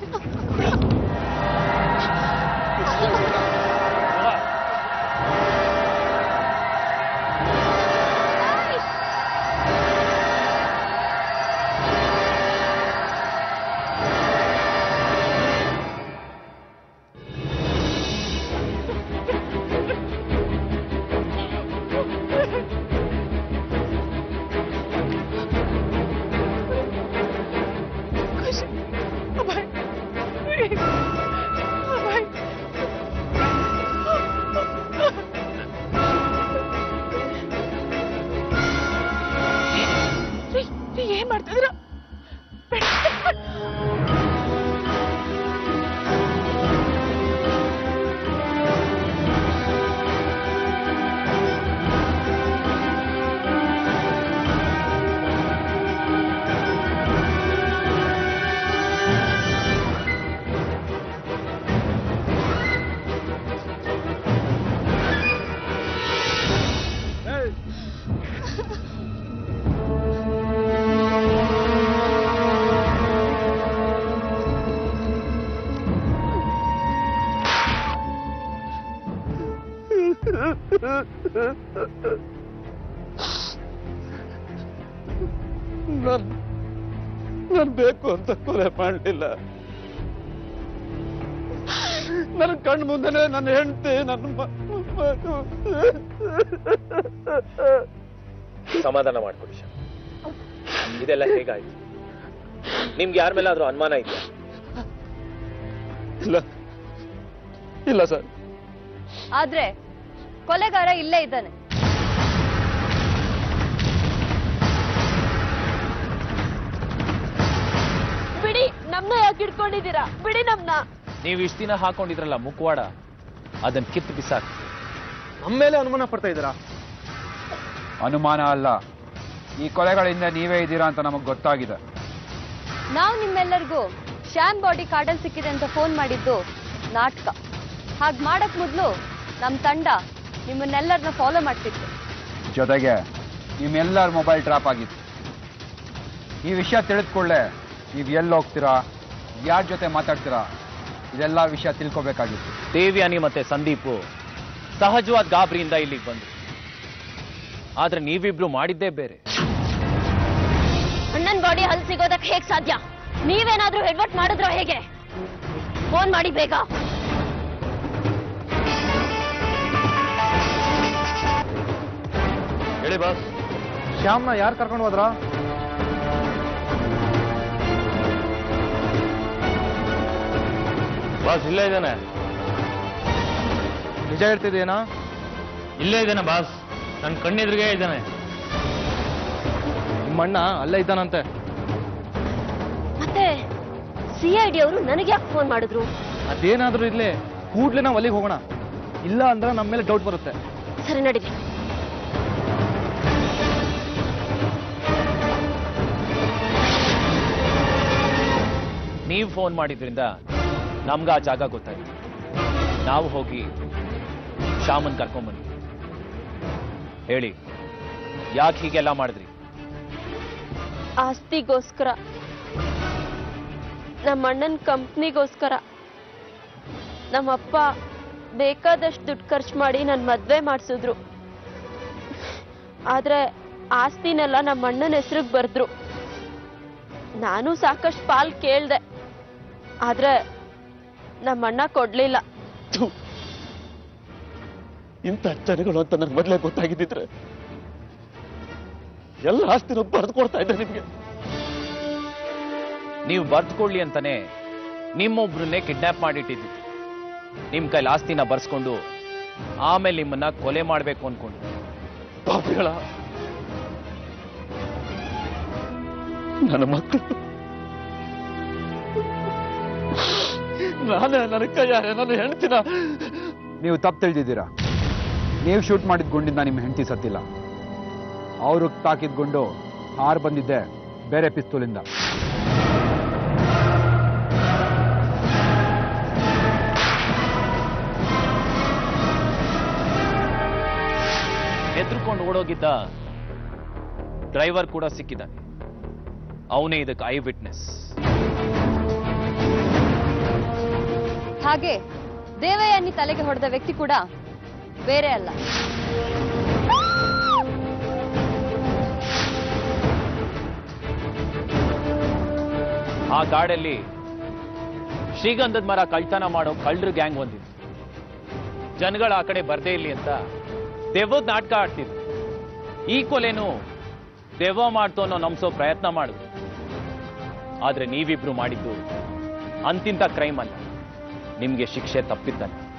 ಏನ್ ಮಾಡ್ತಿದ್ರ ನಾನು ನಾನು ಬೇಕು ಅಂತ ಕೊಲೆ ಮಾಡಲಿಲ್ಲ ನನ್ನ ಕಣ್ಣು ಮುಂದೆನೆ ನನ್ನ ಹೆಂಡತಿ ನನ್ನ ಮ- ಮಗು. ಸಮಾಧಾನ ಮಾಡ್ಕೊಡಿ ಶ್ಯಾಮ್ ಇದೆಲ್ಲ ಹೇಗಾಯ್ತು ನಿಮ್ಗೆ ಯಾರ ಮೇಲಾದ್ರೂ ಅನುಮಾನ ಇದೆಯಾ ಇಲ್ಲ ಇಲ್ಲ ಸರ್ ಆದ್ರೆ ಕೊಲೆಗಾರ ಇಲ್ಲೇ ಇದ್ದಾನೆ ಬಿಡಿ ನಮ್ನ ಯಾಕೆ ಇಟ್ಕೊಂಡಿದ್ದೀರಾ ಬಿಡಿ ನಮ್ನ ನೀವು ಇಷ್ಟ ದಿನ ಹಾಕೊಂಡಿದ್ರಲ್ಲ ಮುಖವಾಡ ಅದನ್ನ ಕಿತ್ತು ಬಿಸಾಕಿ ನಮ್ಮ ಮೇಲೆ ಅನುಮಾನ ಪಡ್ತಾ ಇದ್ದೀರಾ ಅನುಮಾನ ಅಲ್ಲ ಈ ಕೊಲೆಗಳಿಂದ ನೀವೇ ಇದ್ದೀರಾ ಅಂತ ನಮಗೆ ಗೊತ್ತಾಗಿದೆ ನಾವು ನಿಮ್ಮೆಲ್ಲರಿಗೂ ಶ್ಯಾಮ್ ಬಾಡಿ ಕಾಡಲ್ಲಿ ಸಿಕ್ಕಿದೆ ಅಂತ ಫೋನ್ ಮಾಡಿದ್ದು ನಾಟಕ ಹಾಗೆ ಮಾಡಕ್ ಮೊದಲು ನಮ್ಮ ತಂಡ ನಿಮ್ಮನ್ನೆಲ್ಲರನ್ನ ಫಾಲೋ ಮಾಡ್ತಿತ್ತು ಜೊತೆಗೆ ನಿಮ್ಮೆಲ್ಲರ ಮೊಬೈಲ್ ಟ್ರಾಪ್ ಆಗಿತ್ತು ಈ ವಿಷಯ ತಿಳಿದ್ಕೊಳ್ಳೆ ನೀವು ಎಲ್ಲಿ ಹೋಗ್ತೀರಾ ಯಾರ ಜೊತೆ ಮಾತಾಡ್ತೀರಾ ಇದೆಲ್ಲ ವಿಷಯ ತಿಳ್ಕೊಬೇಕಾಗಿತ್ತು ದೇವ್ಯಾನಿ ಮತ್ತೆ ಸಂದೀಪು ಸಹಜವಾದ ಗಾಬರಿಯಿಂದ ಇಲ್ಲಿಗೆ ಬಂದ್ರು ಆದ್ರೆ ನೀವಿಬ್ರು ಮಾಡಿದ್ದೇ ಬೇರೆ ಅಣ್ಣನ್ ಬಾಡಿ ಅಲ್ಲಿ ಸಿಗೋದಕ್ಕೆ ಹೇಗ್ ಸಾಧ್ಯ ನೀವೇನಾದ್ರೂ ಹೆಡ್ವರ್ಟ್ ಮಾಡಿದ್ರೋ ಹೇಗೆ ಫೋನ್ ಮಾಡಿ ಬೇಗ ಹೇಳಿ ಬಾಸ್ ಶ್ಯಾಮ್ನ ಯಾರು ಕರ್ಕೊಂಡು ಹೋದ್ರ ಬಾಸ್ ಇಲ್ಲೇ ಇದ್ದಾನೆ ನಿಜ ಹೇಳ್ತಿದ್ದೇನಾ ಇಲ್ಲೇ ಇದ್ದಾನೆ ಬಾಸ್ ನನ್ನ ಕಣ್ಣೆದುರಿಗೆ ಇದ್ದಾನೆ ನಿಮ್ಮಣ್ಣ ಅಲ್ಲೇ ಇದ್ದಾನಂತೆ ಮತ್ತೆ ಸಿ ಐ ಡಿ ಅವರು ನನಗೆ ಯಾಕೆ ಫೋನ್ ಮಾಡಿದ್ರು ಅದೇನಾದ್ರೂ ಇರ್ಲಿ ಕೂಡ್ಲೆ ನಾವು ಅಲ್ಲಿಗೆ ಹೋಗೋಣ ಇಲ್ಲ ಅಂದ್ರೆ ನಮ್ಮ ಮೇಲೆ ಡೌಟ್ ಬರುತ್ತೆ ಸರಿ ನಡೀರಿ ನೀವು ಫೋನ್ ಮಾಡಿದ್ರಿಂದ ನಮ್ಗೆ ಆ ಜಾಗ ಗೊತ್ತಾಯ್ತು ನಾವು ಹೋಗಿ ಶ್ಯಾಮನ್ ಕರ್ಕೊಂಬಂದ್ವಿ ಹೇಳಿ ಯಾಕೆ ಹೀಗೆಲ್ಲ ಮಾಡಿದ್ರಿ ಆಸ್ತಿಗೋಸ್ಕರ ನಮ್ಮ ಅಣ್ಣನ ಕಂಪ್ನಿಗೋಸ್ಕರ ನಮ್ಮಪ್ಪ ಬೇಕಾದಷ್ಟು ದುಡ್ಡು ಖರ್ಚು ಮಾಡಿ ನನ್ನ ಮದ್ವೆ ಮಾಡಿಸಿದ್ರು ಆದ್ರೆ ಆಸ್ತಿನೆಲ್ಲ ನಮ್ಮ ಅಣ್ಣನ ಹೆಸ್ರಿಗೆ ಬರೆದ್ರು ನಾನು ಸಾಕಷ್ಟು ಪಾಲ್ ಕೇಳ್ದೆ ಆದ್ರೆ ನಮ್ಮ ಅಣ್ಣ ಕೊಡ್ಲಿಲ್ಲ ಇಂಥ ಜನಗಳು ಅಂತ ನನ್ಗೆ ಮೊದಲೇ ಗೊತ್ತಾಗಿದ್ದಿದ್ರೆ ಎಲ್ಲ ಆಸ್ತಿನ ಬರೆದು ಕೊಡ್ತಾ ಇದ್ದೆ ನಿಮ್ಗೆ ನೀವು ಬರ್ದ್ಕೊಳ್ಳಿ ಅಂತಾನೆ ನಿಮ್ಮೊಬ್ರನ್ನೇ ಕಿಡ್ನಾಪ್ ಮಾಡಿಟ್ಟಿದ್ದು ನಿಮ್ ಕೈಲಿ ಆಸ್ತಿನ ಬರ್ಸ್ಕೊಂಡು ಆಮೇಲೆ ನಿಮ್ಮನ್ನ ಕೊಲೆ ಮಾಡ್ಬೇಕು ಅನ್ಕೊಂಡು ಪಾಪಿಗಳ ನನ್ನ ಮಕ್ಕಳು ನಾನೇ ನನ್ನ ಕೈಯಾರೆ ನನ್ನ ಹೆಂಡ್ತಿನ ನೀವು ತಪ್ಪು ತಿಳಿದಿದ್ದೀರಾ ನೀವು ಶೂಟ್ ಮಾಡಿದ ಗುಂಡಿಂದ ನಿಮ್ಮ ಹೆಂಡತಿ ಸತ್ತಿಲ್ಲ ಅವರು ತಾಕಿದ ಗುಂಡು ಹಾರು ಬಂದಿದ್ದೆ ಬೇರೆ ಪಿಸ್ತೂಲಿಂದ ಹೆದರ್ಕೊಂಡು ಓಡೋಗಿದ್ದ ಡ್ರೈವರ್ ಕೂಡ ಸಿಕ್ಕಿದ್ದಾನೆ ಅವನೇ ಇದಕ್ಕೆ ಐ ವಿಟ್ನೆಸ್ ಹಾಗೆ ದೇವಯ್ಯನಿ ತಲೆಗೆ ಹೊಡೆದ ವ್ಯಕ್ತಿ ಕೂಡ ಬೇರೆ ಅಲ್ಲ ಆ ಗಾಡಲ್ಲಿ ಶ್ರೀಗಂಧದ ಮರ ಕಳ್ತನ ಮಾಡೋ ಕಳ್ಳರು ಗ್ಯಾಂಗ್ ಒಂದಿತ್ತು ಜನಗಳ ಆ ಕಡೆ ಬರ್ದೇ ಇರ್ಲಿ ಅಂತ ದೆವ್ವದ ನಾಟಕ ಆಡ್ತಿದ್ರು ಈ ಕೊಲೆನು ದೆವ್ವ ಮಾಡ್ತು ಅನ್ನೋ ನಂಬಿಸೋ ಪ್ರಯತ್ನ ಮಾಡಿದ್ರು ಆದ್ರೆ ನೀವಿಬ್ರು ಮಾಡಿದ್ದು ಅಂತಿಂತ ಕ್ರೈಮ್ ಅಲ್ಲ ನಿಮ್ಗೆ ಶಿಕ್ಷೆ ತಪ್ಪಿದ್ದಾನೆ